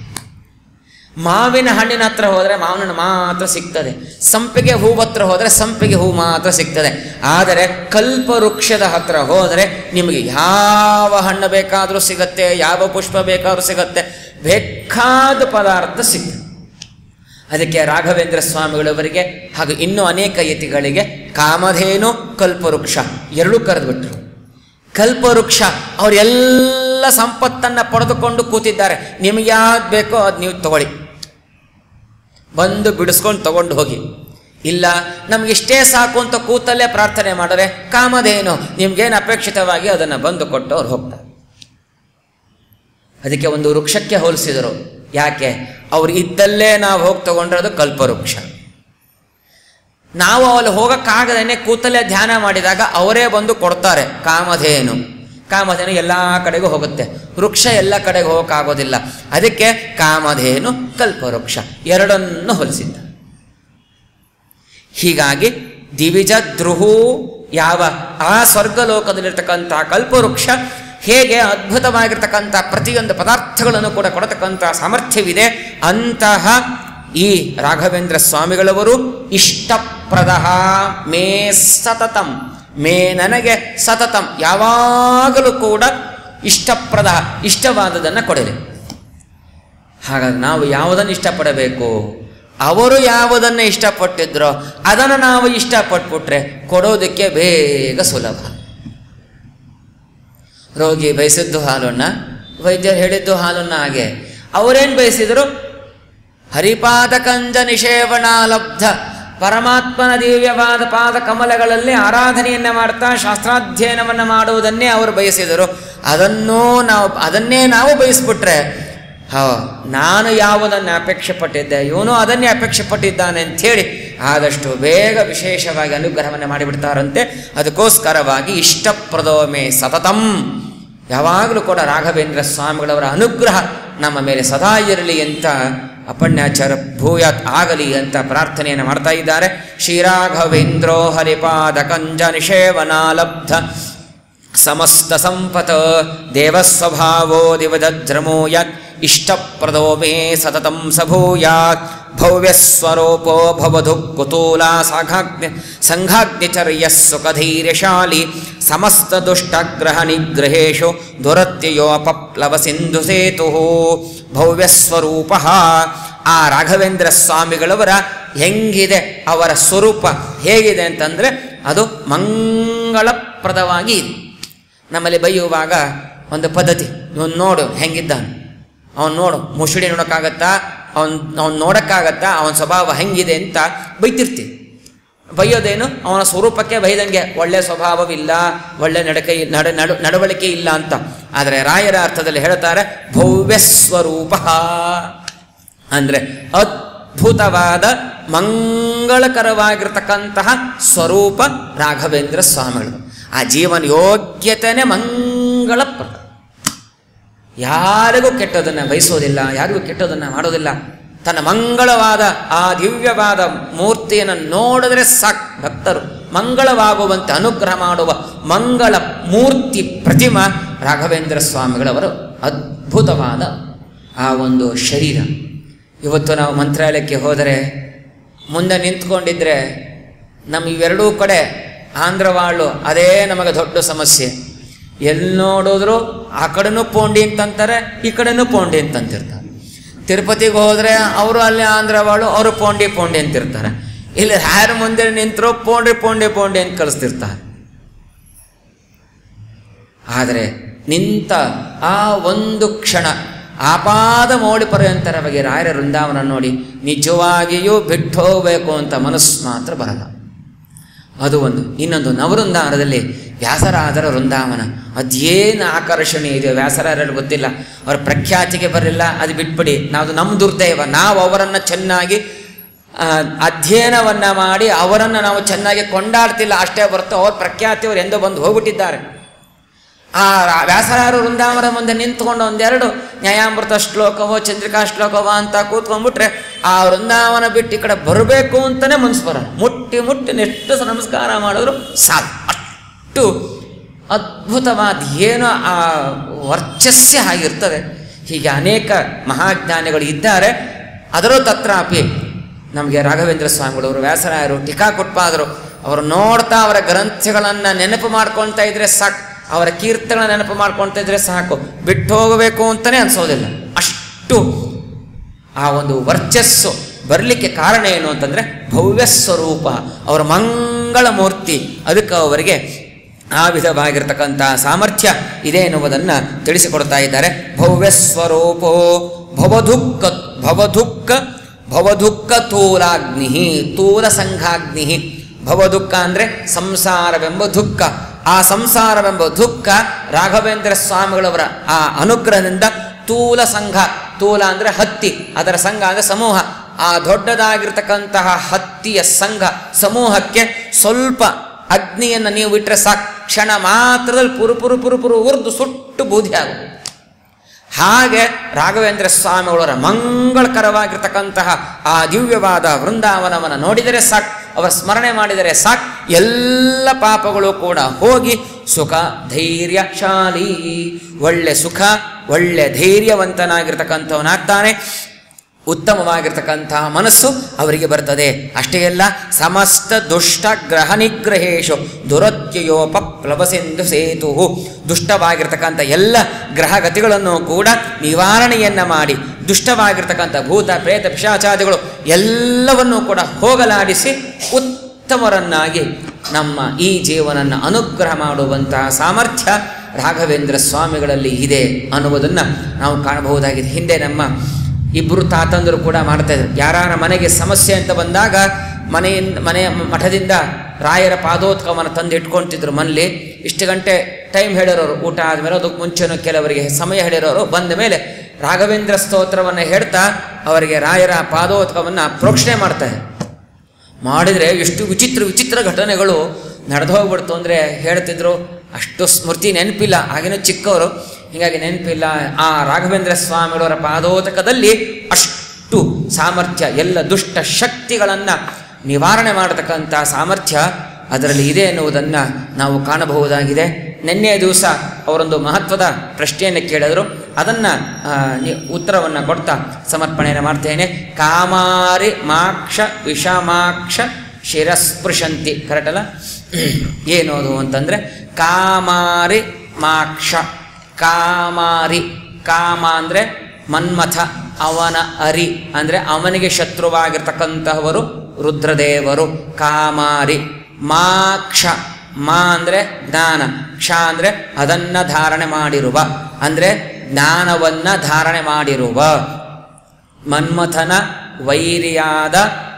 ಮಾವಿನ ಹಣ್ಣಿನ ಹತ್ರ ಹೋದರೆ ಮಾವಿನ ಹಣ್ಣು ಮಾತ್ರ ಸಿಗ್ತದೆ ಸಂಪಿಗೆ ಹೂ ಹತ್ರ ಹೋದರೆ ಸಂಪಿಗೆ ಹೂ ಮಾತ್ರ ಸಿಗ್ತದೆ ಆದರೆ ಕಲ್ಪವೃಕ್ಷದ ಹತ್ರ ಹೋದರೆ ನಿಮಗೆ ಯಾವ ಹಣ್ಣು ಬೇಕಾದರೂ ಸಿಗತ್ತೆ ಯಾವ ಪುಷ್ಪ ಬೇಕಾದರೂ ಸಿಗತ್ತೆ ಬೇಕಾದ ಪದಾರ್ಥ ಸಿಗ್ತದೆ ಅದಕ್ಕೆ ರಾಘವೇಂದ್ರ ಸ್ವಾಮಿಗಳವರಿಗೆ ಹಾಗೂ ಇನ್ನೂ ಅನೇಕ ಯತಿಗಳಿಗೆ ಕಾಮಧೇನು ಕಲ್ಪವೃಕ್ಷ ಎರಡೂ ಕರೆದುಬಿಟ್ರು ಕಲ್ಪವೃಕ್ಷ ಅವರೆಲ್ಲ ಸಂಪತ್ತನ್ನು ಪಡೆದುಕೊಂಡು ಕೂತಿದ್ದಾರೆ ನಿಮಗೆ ಯಾವ್ದು ಬೇಕೋ ಅದು ನೀವು ತಗೊಳ್ಳಿ ಬಂದು ಬಿಡಿಸ್ಕೊಂಡು ತಗೊಂಡು ಹೋಗಿ ಇಲ್ಲ ನಮಗಿಷ್ಟೇ ಸಾಕು ಅಂತ ಕೂತಲ್ಲೇ ಪ್ರಾರ್ಥನೆ ಮಾಡಿದ್ರೆ ಕಾಮಧೇನು ನಿಮ್ಗೇನು ಅಪೇಕ್ಷಿತವಾಗಿ ಅದನ್ನು ಬಂದು ಕೊಟ್ಟು ಅವ್ರು ಹೋಗ್ತಾರೆ ಅದಕ್ಕೆ ಒಂದು ವೃಕ್ಷಕ್ಕೆ ಹೋಲಿಸಿದರು ಯಾಕೆ ಅವ್ರು ಇದ್ದಲ್ಲೇ ನಾವು ಹೋಗಿ ತಗೊಂಡಿರೋದು ಕಲ್ಪವೃಕ್ಷ ನಾವು ಅಲ್ಲಿ ಹೋಗೋಕ್ಕಾಗದೇನೆ ಕೂತಲ್ಲೇ ಧ್ಯಾನ ಮಾಡಿದಾಗ ಅವರೇ ಬಂದು ಕೊಡ್ತಾರೆ ಕಾಮಧೇನು ಕಾಮಧೇನು ಎಲ್ಲ ಕಡೆಗೂ ಹೋಗುತ್ತೆ ವೃಕ್ಷ ಎಲ್ಲ ಕಡೆಗೆ ಹೋಗೋಕ್ಕಾಗೋದಿಲ್ಲ ಅದಕ್ಕೆ ಕಾಮಧೇನು ಕಲ್ಪವೃಕ್ಷ ಎರಡನ್ನು ಹೋಲಿಸಿದ್ದ ಹೀಗಾಗಿ ದಿವಿಜ ಧ್ರುಹು ಯಾವ ಆ ಸ್ವರ್ಗಲೋಕದಲ್ಲಿರ್ತಕ್ಕಂಥ ಕಲ್ಪವೃಕ್ಷ ಹೇಗೆ ಅದ್ಭುತವಾಗಿರ್ತಕ್ಕಂಥ ಪ್ರತಿಯೊಂದು ಪದಾರ್ಥಗಳನ್ನು ಕೂಡ ಕೊಡತಕ್ಕಂಥ ಸಾಮರ್ಥ್ಯವಿದೆ ಅಂತಹ ಈ ರಾಘವೇಂದ್ರ ಸ್ವಾಮಿಗಳವರು ಇಷ್ಟಪ್ರದ ಮೇ ಸತತಂ ಮೇ ನನಗೆ ಸತತಂ ಯಾವಾಗಲೂ ಕೂಡ ಇಷ್ಟಪ್ರದ ಇಷ್ಟವಾದದನ್ನು ಕೊಡಲಿ ಹಾಗಾದ್ರೆ ನಾವು ಯಾವುದನ್ನು ಇಷ್ಟಪಡಬೇಕು ಅವರು ಯಾವುದನ್ನು ಇಷ್ಟಪಟ್ಟಿದ್ರೋ ಅದನ್ನು ನಾವು ಇಷ್ಟಪಟ್ಬಿಟ್ರೆ ಕೊಡೋದಕ್ಕೆ ಬೇಗ ಸುಲಭ ರೋಗಿ ಬಯಸಿದ್ದು ಹಾಲನ್ನ ವೈದ್ಯರು ಹೇಳಿದ್ದು ಹಾಲನ್ನ ಹಾಗೆ ಅವರೇನು ಬಯಸಿದರು ಹರಿಪಾದ ಕಂಜ ನಿಷೇವಣಾಲಬ್ಧ ಪರಮಾತ್ಮನ ದಿವ್ಯವಾದ ಪಾದ ಕಮಲಗಳಲ್ಲಿ ಆರಾಧನೆಯನ್ನು ಮಾಡ್ತಾ ಶಾಸ್ತ್ರಾಧ್ಯಯನವನ್ನು ಮಾಡುವುದನ್ನೇ ಅವರು ಬಯಸಿದರು ಅದನ್ನೂ ನಾವು ಅದನ್ನೇ ನಾವು ಬಯಸ್ಬಿಟ್ರೆ ಹೋ ನಾನು ಯಾವುದನ್ನು ಅಪೇಕ್ಷೆ ಪಟ್ಟಿದ್ದೆ ಇವನು ಅದನ್ನೇ ಅಪೇಕ್ಷೆ ಪಟ್ಟಿದ್ದಾನೆ ಅಂಥೇಳಿ ಆದಷ್ಟು ಬೇಗ ವಿಶೇಷವಾಗಿ ಅನುಗ್ರಹವನ್ನು ಮಾಡಿಬಿಡ್ತಾರಂತೆ ಅದಕ್ಕೋಸ್ಕರವಾಗಿ ಇಷ್ಟಪ್ರದೋಮೆ ಸತತಂ ಯಾವಾಗಲೂ ಕೂಡ ರಾಘವೇಂದ್ರ ಸ್ವಾಮಿಗಳವರ ಅನುಗ್ರಹ ನಮ್ಮ ಮೇಲೆ ಸದಾ ಇರಲಿ ಅಂತ ಅಪಣ್ಯಾಚಾರ ಭೂಯಾತ್ ಆಗಲಿ ಅಂತ ಪ್ರಾರ್ಥನೆಯನ್ನು ಮಾಡ್ತಾ ಇದ್ದಾರೆ ಶ್ರೀರಾಘವೇಂದ್ರೋ ಹರಿಪಾದ ಕಂಜ ನಿಷೇವನಾಲಬ್ಧ ಸಮಸ್ತ ಸಂಪತ್ ದೇವಸ್ವಭಾವೋ ದಿವದಜ್ರಮೋ ಯತ್ ಇಷ್ಟಪ್ರದೋ ಮೇ ಸತತಂ ಸಭೂಯಾತ್ ಭವ್ಯಸ್ವರೂಪೋ ಭವಧು ಕುತೂಲ ಸಾಘಾಗ್ನಿ ಸಂಘಾಗ್ನಿಚರ್ಯ ಸುಖಧೈರ್ಯಶಾಲಿ ಸಮಸ್ತ ದುಷ್ಟಗ್ರಹ ನಿಗ್ರಹೇಶು ದುರತ್ಯಯೋಪಪ್ಲವ ಸಿಂಧು ಸೇತು ಭವ್ಯಸ್ವರೂಪ ಆ ರಾಘವೇಂದ್ರ ಸ್ವಾಮಿಗಳವರ ಹೆಂಗಿದೆ ಅವರ ಸ್ವರೂಪ ಹೇಗಿದೆ ಅಂತಂದರೆ ಅದು ಮಂಗಳಪ್ರದವಾಗಿ ಇದೆ ನಮ್ಮಲ್ಲಿ ಬೈಯುವಾಗ ಒಂದು ಪದ್ಧತಿ ಇವನು ನೋಡು ಹೆಂಗಿದ್ದಾನೆ ಅವನು ನೋಡು ಮುಸುಡಿ ನೋಡೋಕ್ಕಾಗತ್ತಾ ಅವನು ಅವ್ನು ನೋಡೋಕ್ಕಾಗತ್ತಾ ಅವನ ಸ್ವಭಾವ ಹೆಂಗಿದೆ ಅಂತ ಬೈತಿರ್ತೀವಿ ಬೈಯೋದೇನು ಅವನ ಸ್ವರೂಪಕ್ಕೆ ಬೈದಂಗೆ ಒಳ್ಳೆ ಸ್ವಭಾವವಿಲ್ಲ ಒಳ್ಳೆ ನಡಕೆ ನಡ ನಡು ನಡವಳಿಕೆ ಇಲ್ಲ ಅಂತ ಆದರೆ ರಾಯರ ಅರ್ಥದಲ್ಲಿ ಹೇಳ್ತಾರೆ ಭವ್ಯ ಸ್ವರೂಪ ಅಂದರೆ ಅದ್ಭುತವಾದ ಮಂಗಳಕರವಾಗಿರ್ತಕ್ಕಂತಹ ಸ್ವರೂಪ ರಾಘವೇಂದ್ರ ಸ್ವಾಮಿಗಳು ಆ ಜೀವನ ಯೋಗ್ಯತೆಯೇ ಮಂಗಳಪ್ರದ ಯಾರಿಗೂ ಕೆಟ್ಟದನ್ನು ಬಯಸೋದಿಲ್ಲ ಯಾರಿಗೂ ಕೆಟ್ಟದನ್ನು ಮಾಡೋದಿಲ್ಲ ತನ್ನ ಮಂಗಳವಾದ ಆ ದಿವ್ಯವಾದ ಮೂರ್ತಿಯನ್ನು ನೋಡಿದ್ರೆ ಸಾಕು ಭಕ್ತರು ಮಂಗಳವಾಗುವಂತೆ ಅನುಗ್ರಹ ಮಾಡುವ ಮಂಗಳ ಮೂರ್ತಿ ಪ್ರತಿಮಾ ರಾಘವೇಂದ್ರ ಸ್ವಾಮಿಗಳವರು ಅದ್ಭುತವಾದ ಆ ಒಂದು ಶರೀರ ಇವತ್ತು ನಾವು ಮಂತ್ರಾಲಯಕ್ಕೆ ಹೋದರೆ ಮುಂದೆ ನಿಂತ್ಕೊಂಡಿದ್ರೆ ನಮ್ಮ ಇವೆರಡೂ ಕಡೆ ಆಂಧ್ರವಾಳು ಅದೇ ನಮಗೆ ದೊಡ್ಡ ಸಮಸ್ಯೆ ಎಲ್ಲಿ ನೋಡಿದ್ರು ಆ ಕಡೆನೂ ಪೋಂಡಿ ಅಂತಂತಾರೆ ಈ ಕಡೆನೂ ಪೋಂಡಿ ಅಂತಂತಿರ್ತಾರೆ ತಿರುಪತಿಗೆ ಹೋದರೆ ಅವರು ಅಲ್ಲಿ ಆಂಧ್ರವಾಳು ಅವರು ಪೋಂಡಿ ಪೋಂಡಿ ಅಂತಿರ್ತಾರೆ ಇಲ್ಲಿ ಹ್ಯಾರ ಮುಂದೆ ನಿಂತರು ಪೋಂಡಿ ಪೋಂಡಿ ಪೋಂಡಿ ಅಂತ ಕಳಿಸ್ತಿರ್ತಾರೆ ಆದರೆ ನಿಂತ ಆ ಒಂದು ಕ್ಷಣ ಆಪಾದ ಮೌಳಿ ಪರ್ಯಂತರವಾಗಿ ರಾಯರ ವೃಂದಾವನ ನೋಡಿ ನಿಜವಾಗಿಯೂ ಬಿಟ್ಟು ಹೋಗಬೇಕು ಅಂತ ಮನಸ್ಸು ಮಾತ್ರ ಬರಲ್ಲ ಅದು ಒಂದು ಇನ್ನೊಂದು ನವವೃಂದಾವನದಲ್ಲಿ ವ್ಯಾಸರಾಜರ ವೃಂದಾವನ ಅದೇನು ಆಕರ್ಷಣೆ ಇದೆ ವ್ಯಾಸರಾಜರು ಗೊತ್ತಿಲ್ಲ ಅವರ ಪ್ರಖ್ಯಾತಿಗೆ ಬರಲಿಲ್ಲ ಅದು ಬಿಟ್ಬಿಡಿ ನಾವು ನಮ್ಮ ದುರ್ದೈವ ನಾವು ಅವರನ್ನು ಚೆನ್ನಾಗಿ ಆ, ಅಧ್ಯಯನವನ್ನ ಮಾಡಿ ಅವರನ್ನು ನಾವು ಚೆನ್ನಾಗಿ ಕೊಂಡಾಡ್ತಿಲ್ಲ ಅಷ್ಟೇ ಹೊರತು ಅವ್ರ ಪ್ರಖ್ಯಾತಿಯವರು ಎಂದೋ ಬಂದು ಹೋಗ್ಬಿಟ್ಟಿದ್ದಾರೆ ಆ ರಾ- ವ್ಯಾಸರಾಯರು ವೃಂದಾವನ ಮುಂದೆ ನಿಂತ್ಕೊಂಡು ಒಂದೆರಡು ನ್ಯಾಯಾಮೃತ ಶ್ಲೋಕವೋ ಚಂದ್ರಿಕಾ ಶ್ಲೋಕವೋ ಅಂತ ಕೂತ್ಕೊಂಡ್ಬಿಟ್ರೆ ಆ ವೃಂದಾವನ ಬಿಟ್ಟು ಈ ಕಡೆ ಬರಬೇಕು ಅಂತಲೇ ಮನ್ಸು ಬರಲ್ಲ ಮುಟ್ಟಿ ಮುಟ್ಟಿ ನೆಟ್ಟು ಸ ನಮಸ್ಕಾರ ಮಾಡಿದ್ರು ಸಾಕು ಅಷ್ಟು ಅದ್ಭುತವಾದ ಏನೋ ಆ ವರ್ಚಸ್ಯ ಆಗಿರ್ತದೆ ಹೀಗೆ ಅನೇಕ ಮಹಾಜ್ಞಾನಿಗಳು ಇದ್ದಾರೆ ಅದರ ತತ್ರಾಪಿ ನಮಗೆ ರಾಘವೇಂದ್ರ ಸ್ವಾಮಿಗಳವರು ವ್ಯಾಸರಾಯರು ಟೀಕಾಕುಟ್ಪಾದರು ಅವರು ನೋಡ್ತಾ ಅವರ ಗ್ರಂಥಗಳನ್ನು ನೆನಪು ಮಾಡ್ಕೊಳ್ತಾ ಇದ್ರೆ ಸಾಕು ಅವರ ಕೀರ್ತನ ನೆನಪು ಮಾಡ್ಕೊಳ್ತಾ ಇದ್ರೆ ಸಾಕು ಬಿಟ್ಟು ಹೋಗಬೇಕು ಅಂತಲೇ ಅನ್ಸೋದಿಲ್ಲ ಅಷ್ಟು ಆ ಒಂದು ವರ್ಚಸ್ಸು ಬರಲಿಕ್ಕೆ ಕಾರಣ ಏನು ಅಂತಂದರೆ ಭವ್ಯ ಸ್ವರೂಪ ಅವರ ಮಂಗಳ ಮೂರ್ತಿ ಅದಕ್ಕೆ ಅವರಿಗೆ ಆ ವಿಧವಾಗಿರ್ತಕ್ಕಂಥ ಸಾಮರ್ಥ್ಯ ಇದೆ ಎನ್ನುವುದನ್ನು ತಿಳಿಸಿಕೊಡ್ತಾ ಇದ್ದಾರೆ ಭವ್ಯ ಸ್ವರೂಪೋ ಭವದುಃಖ ಭವದುಃಖ ಭವದುಃಖ ತೂಲಾಗ್ನಿ ತೂಲ ಸಂಘಾಗ್ನಿ ಭವದುಃಖ ಅಂದರೆ ಸಂಸಾರವೆಂಬ ದುಃಖ ಆ ಸಂಸಾರವೆಂಬ ದುಃಖ ರಾಘವೇಂದ್ರ ಸ್ವಾಮಿಗಳವರ ಆ ಅನುಗ್ರಹದಿಂದ ತೂಲ ಸಂಘ ತೂಲ ಅಂದರೆ ಹತ್ತಿ ಅದರ ಸಂಘ ಅಂದರೆ ಸಮೂಹ ಆ ದೊಡ್ಡದಾಗಿರ್ತಕ್ಕಂತಹ ಹತ್ತಿಯ ಸಂಘ ಸಮೂಹಕ್ಕೆ ಸ್ವಲ್ಪ ಅಗ್ನಿಯನ್ನು ನೀವು ಬಿಟ್ಟರೆ ಸಾಕು ಕ್ಷಣ ಮಾತ್ರದಲ್ಲಿ ಪುರು ಪುರು ಪುರು ಪುರು ಉರಿದು ಸುಟ್ಟು ಬೂದಿ ಆಗುತ್ತೆ ಹಾಗೆ ರಾಘವೇಂದ್ರ ಸ್ವಾಮಿಗಳವರ ಮಂಗಳಕರವಾಗಿರ್ತಕ್ಕಂತಹ ಆ ದಿವ್ಯವಾದ ವೃಂದಾವನವನ್ನು ನೋಡಿದರೆ ಸಾಕು ಅವರ ಸ್ಮರಣೆ ಮಾಡಿದರೆ ಸಾಕು ಎಲ್ಲ ಪಾಪಗಳು ಕೂಡ ಹೋಗಿ ಸುಖ ಧೈರ್ಯಶಾಲಿ ಒಳ್ಳೆ ಸುಖ ಒಳ್ಳೆ ಧೈರ್ಯವಂತನಾಗಿರ್ತಕ್ಕಂಥವನಾಗ್ತಾನೆ ಉತ್ತಮವಾಗಿರ್ತಕ್ಕಂತಹ ಮನಸ್ಸು ಅವರಿಗೆ ಬರ್ತದೆ ಅಷ್ಟೇ ಅಲ್ಲ ಸಮಸ್ತ ದುಷ್ಟ ಗ್ರಹ ನಿಗ್ರಹೇಶು ದುರತ್ಯಯೋಪ ಪ್ಲವಸೆಂದು ಸೇತು ದುಷ್ಟವಾಗಿರ್ತಕ್ಕಂಥ ಎಲ್ಲ ಗ್ರಹಗತಿಗಳನ್ನು ಕೂಡ ನಿವಾರಣೆಯನ್ನು ಮಾಡಿ ದುಷ್ಟವಾಗಿರ್ತಕ್ಕಂಥ ಭೂತ ಪ್ರೇತ ಪಿಶಾಚಾದಿಗಳು ಎಲ್ಲವನ್ನೂ ಕೂಡ ಹೋಗಲಾಡಿಸಿ ಉತ್ತಮರನ್ನಾಗಿ ನಮ್ಮ ಈ ಜೀವನನ್ನು ಅನುಗ್ರಹ ಮಾಡುವಂತಹ ಸಾಮರ್ಥ್ಯ ರಾಘವೇಂದ್ರ ಸ್ವಾಮಿಗಳಲ್ಲಿ ಇದೆ ಅನ್ನುವುದನ್ನು ನಾವು ಕಾಣಬಹುದಾಗಿದೆ ಹಿಂದೆ ನಮ್ಮ ಇಬ್ಬರು ತಾತಂದರು ಕೂಡ ಮಾಡ್ತಾ ಇದ್ರು ಯಾರ ಮನೆಗೆ ಸಮಸ್ಯೆ ಅಂತ ಬಂದಾಗ ಮನೆಯಿಂದ ಮನೆಯ ಮಠದಿಂದ ರಾಯರ ಪಾದೋತ್ಕವನ ತಂದು ಇಟ್ಕೊಳ್ತಿದ್ರು ಮನೇಲಿ ಇಷ್ಟು ಗಂಟೆ ಟೈಮ್ ಹೇಳಿರೋರು ಊಟ ಆದಮೇಲೆ ಅದಕ್ಕೆ ಮುಂಚೆನೂ ಕೆಲವರಿಗೆ ಸಮಯ ಹೇಳಿರೋರು ಬಂದ ಮೇಲೆ ರಾಘವೇಂದ್ರ ಸ್ತೋತ್ರವನ್ನು ಹೇಳ್ತಾ ಅವರಿಗೆ ರಾಯರ ಪಾದೋತ್ಕವನ್ನು ಪ್ರೋಕ್ಷಣೆ ಮಾಡ್ತಾರೆ ಮಾಡಿದರೆ ಎಷ್ಟು ವಿಚಿತ್ರ ವಿಚಿತ್ರ ಘಟನೆಗಳು ನಡೆದು ಹೋಗ್ಬಿಡ್ತು ಅಂದರೆ ಹೇಳ್ತಿದ್ರು ಅಷ್ಟು ಸ್ಮೃತಿ ನೆನಪಿಲ್ಲ ಆಗಿನ ಚಿಕ್ಕವರು ಹೀಗಾಗಿ ನೆನಪಿಲ್ಲ ಆ ರಾಘವೇಂದ್ರ ಸ್ವಾಮಿಗಳವರ ಪಾದೋದಕದಲ್ಲಿ ಅಷ್ಟು ಸಾಮರ್ಥ್ಯ ಎಲ್ಲ ದುಷ್ಟ ಶಕ್ತಿಗಳನ್ನು ನಿವಾರಣೆ ಮಾಡತಕ್ಕಂಥ ಸಾಮರ್ಥ್ಯ ಅದರಲ್ಲಿ ಇದೆ ಎನ್ನುವುದನ್ನು ನಾವು ಕಾಣಬಹುದಾಗಿದೆ ನಿನ್ನೆಯ ದಿವಸ ಅವರೊಂದು ಮಹತ್ವದ ಪ್ರಶ್ನೆಯನ್ನು ಕೇಳಿದರು ಅದನ್ನು ಉತ್ತರವನ್ನು ಕೊಡ್ತಾ ಸಮರ್ಪಣೆಯನ್ನು ಮಾಡ್ತೇನೆ ಕಾಮಾರಿ ಮಾಕ್ಷ ವಿಷಮಾಕ್ಷ ಶಿರಸ್ಪೃಶಂತಿ ಕರೆಕ್ಟ್ ಅಲ್ಲ ಏನು ಅದು ಅಂತಂದರೆ ಕಾಮಾರಿ ಮಾಕ್ಷ ಕಾಮಾರಿ ಕಾಮ ಅಂದರೆ ಮನ್ಮಥ ಅವನ ಅರಿ ಅಂದರೆ ಅವನಿಗೆ ಶತ್ರುವಾಗಿರ್ತಕ್ಕಂತಹವರು ರುದ್ರದೇವರು ಕಾಮಾರಿ ಮಾಕ್ಷ ಮಾ ಅಂದರೆ ಜ್ಞಾನ ಕ್ಷ ಅಂದರೆ ಅದನ್ನು ಧಾರಣೆ ಮಾಡಿರುವ ಅಂದರೆ ಜ್ಞಾನವನ್ನು ಧಾರಣೆ ಮಾಡಿರುವ ಮನ್ಮಥನ ವೈರಿಯಾದ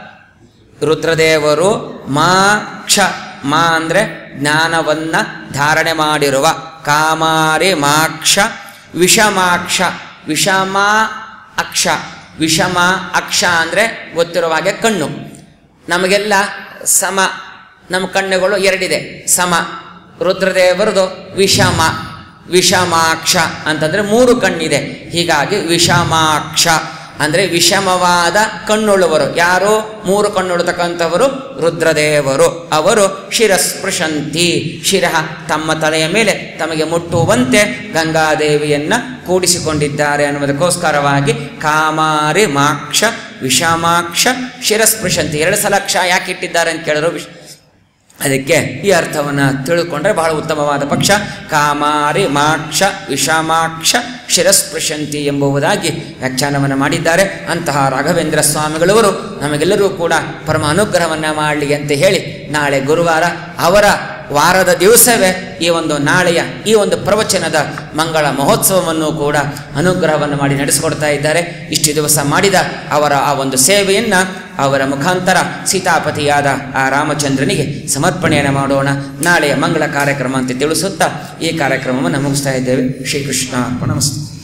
ರುದ್ರದೇವರು ಮಾ ಕ್ಷ ಮಾ ಅಂದರೆ ಜ್ಞಾನವನ್ನು ಧಾರಣೆ ಮಾಡಿರುವ ಕಾಮಾರಿ ಮಾಕ್ಷ ವಿಷಮಾಕ್ಷ ವಿಷಮ ಅಕ್ಷ ವಿಷಮ ಅಕ್ಷ ಅಂದರೆ ಗೊತ್ತಿರುವ ಹಾಗೆ ಕಣ್ಣು ನಮಗೆಲ್ಲ ಸಮ ನಮ್ಮ ಕಣ್ಣುಗಳು ಎರಡಿದೆ ಸಮ ರುದ್ರದೇವರದು ವಿಷಮ ವಿಷಮಾಕ್ಷ ಅಂತಂದರೆ ಮೂರು ಕಣ್ಣಿದೆ ಹೀಗಾಗಿ ವಿಷಮಾಕ್ಷ ಅಂದರೆ ವಿಷಮವಾದ ಕಣ್ಣುಳ್ಳವರು ಯಾರು ಮೂರು ಕಣ್ಣುಳ್ತಕ್ಕಂಥವರು ರುದ್ರದೇವರು ಅವರು ಶಿರಸ್ಪೃಶಂತಿ ಶಿರ ತಮ್ಮ ತಲೆಯ ಮೇಲೆ ತಮಗೆ ಮುಟ್ಟುವಂತೆ ಗಂಗಾದೇವಿಯನ್ನು ಕೂಡಿಸಿಕೊಂಡಿದ್ದಾರೆ ಅನ್ನುವುದಕ್ಕೋಸ್ಕರವಾಗಿ ಕಾಮಾರಿ ಮಾಕ್ಷ ವಿಷಮಾಕ್ಷ ಶಿರಸ್ಪೃಶಂತಿ ಎರಡು ಸಲ ಕ್ಷ ಯಾಕೆ ಇಟ್ಟಿದ್ದಾರೆ ಅಂತ ಕೇಳಿದ್ರು ವಿಶ್ ಅದಕ್ಕೆ ಈ ಅರ್ಥವನ್ನು ತಿಳ್ಕೊಂಡ್ರೆ ಬಹಳ ಉತ್ತಮವಾದ ಪಕ್ಷ ಕಾಮಾರಿ ಮಾಕ್ಷ ವಿಷಾಮಾಕ್ಷ ಶಿರಸ್ಪೃಶಂತಿ ಎಂಬುದಾಗಿ ವ್ಯಾಖ್ಯಾನವನ್ನು ಮಾಡಿದ್ದಾರೆ ಅಂತಹ ರಾಘವೇಂದ್ರ ಸ್ವಾಮಿಗಳವರು ನಮಗೆಲ್ಲರೂ ಕೂಡ ಪರಮ ಅನುಗ್ರಹವನ್ನು ಮಾಡಲಿ ಅಂತ ಹೇಳಿ ನಾಳೆ ಗುರುವಾರ ಅವರ ವಾರದ ದಿವಸವೇ ಈ ಒಂದು ನಾಳೆಯ ಈ ಒಂದು ಪ್ರವಚನದ ಮಂಗಳ ಮಹೋತ್ಸವವನ್ನು ಕೂಡ ಅನುಗ್ರಹವನ್ನು ಮಾಡಿ ನಡೆಸಿಕೊಡ್ತಾ ಇದ್ದಾರೆ ಇಷ್ಟು ದಿವಸ ಮಾಡಿದ ಅವರ ಆ ಒಂದು ಸೇವೆಯನ್ನು ಅವರ ಮುಖಾಂತರ ಸೀತಾಪತಿಯಾದ ಆ ರಾಮಚಂದ್ರನಿಗೆ ಸಮರ್ಪಣೆಯನ್ನು ಮಾಡೋಣ ನಾಳೆಯ ಮಂಗಳ ಕಾರ್ಯಕ್ರಮ ಅಂತ ತಿಳಿಸುತ್ತಾ ಈ ಕಾರ್ಯಕ್ರಮವನ್ನು ಮುಗಿಸ್ತಾ ಇದ್ದೇವೆ ಶ್ರೀಕೃಷ್ಣ ಅರ್ಪಣಮಸ್ತು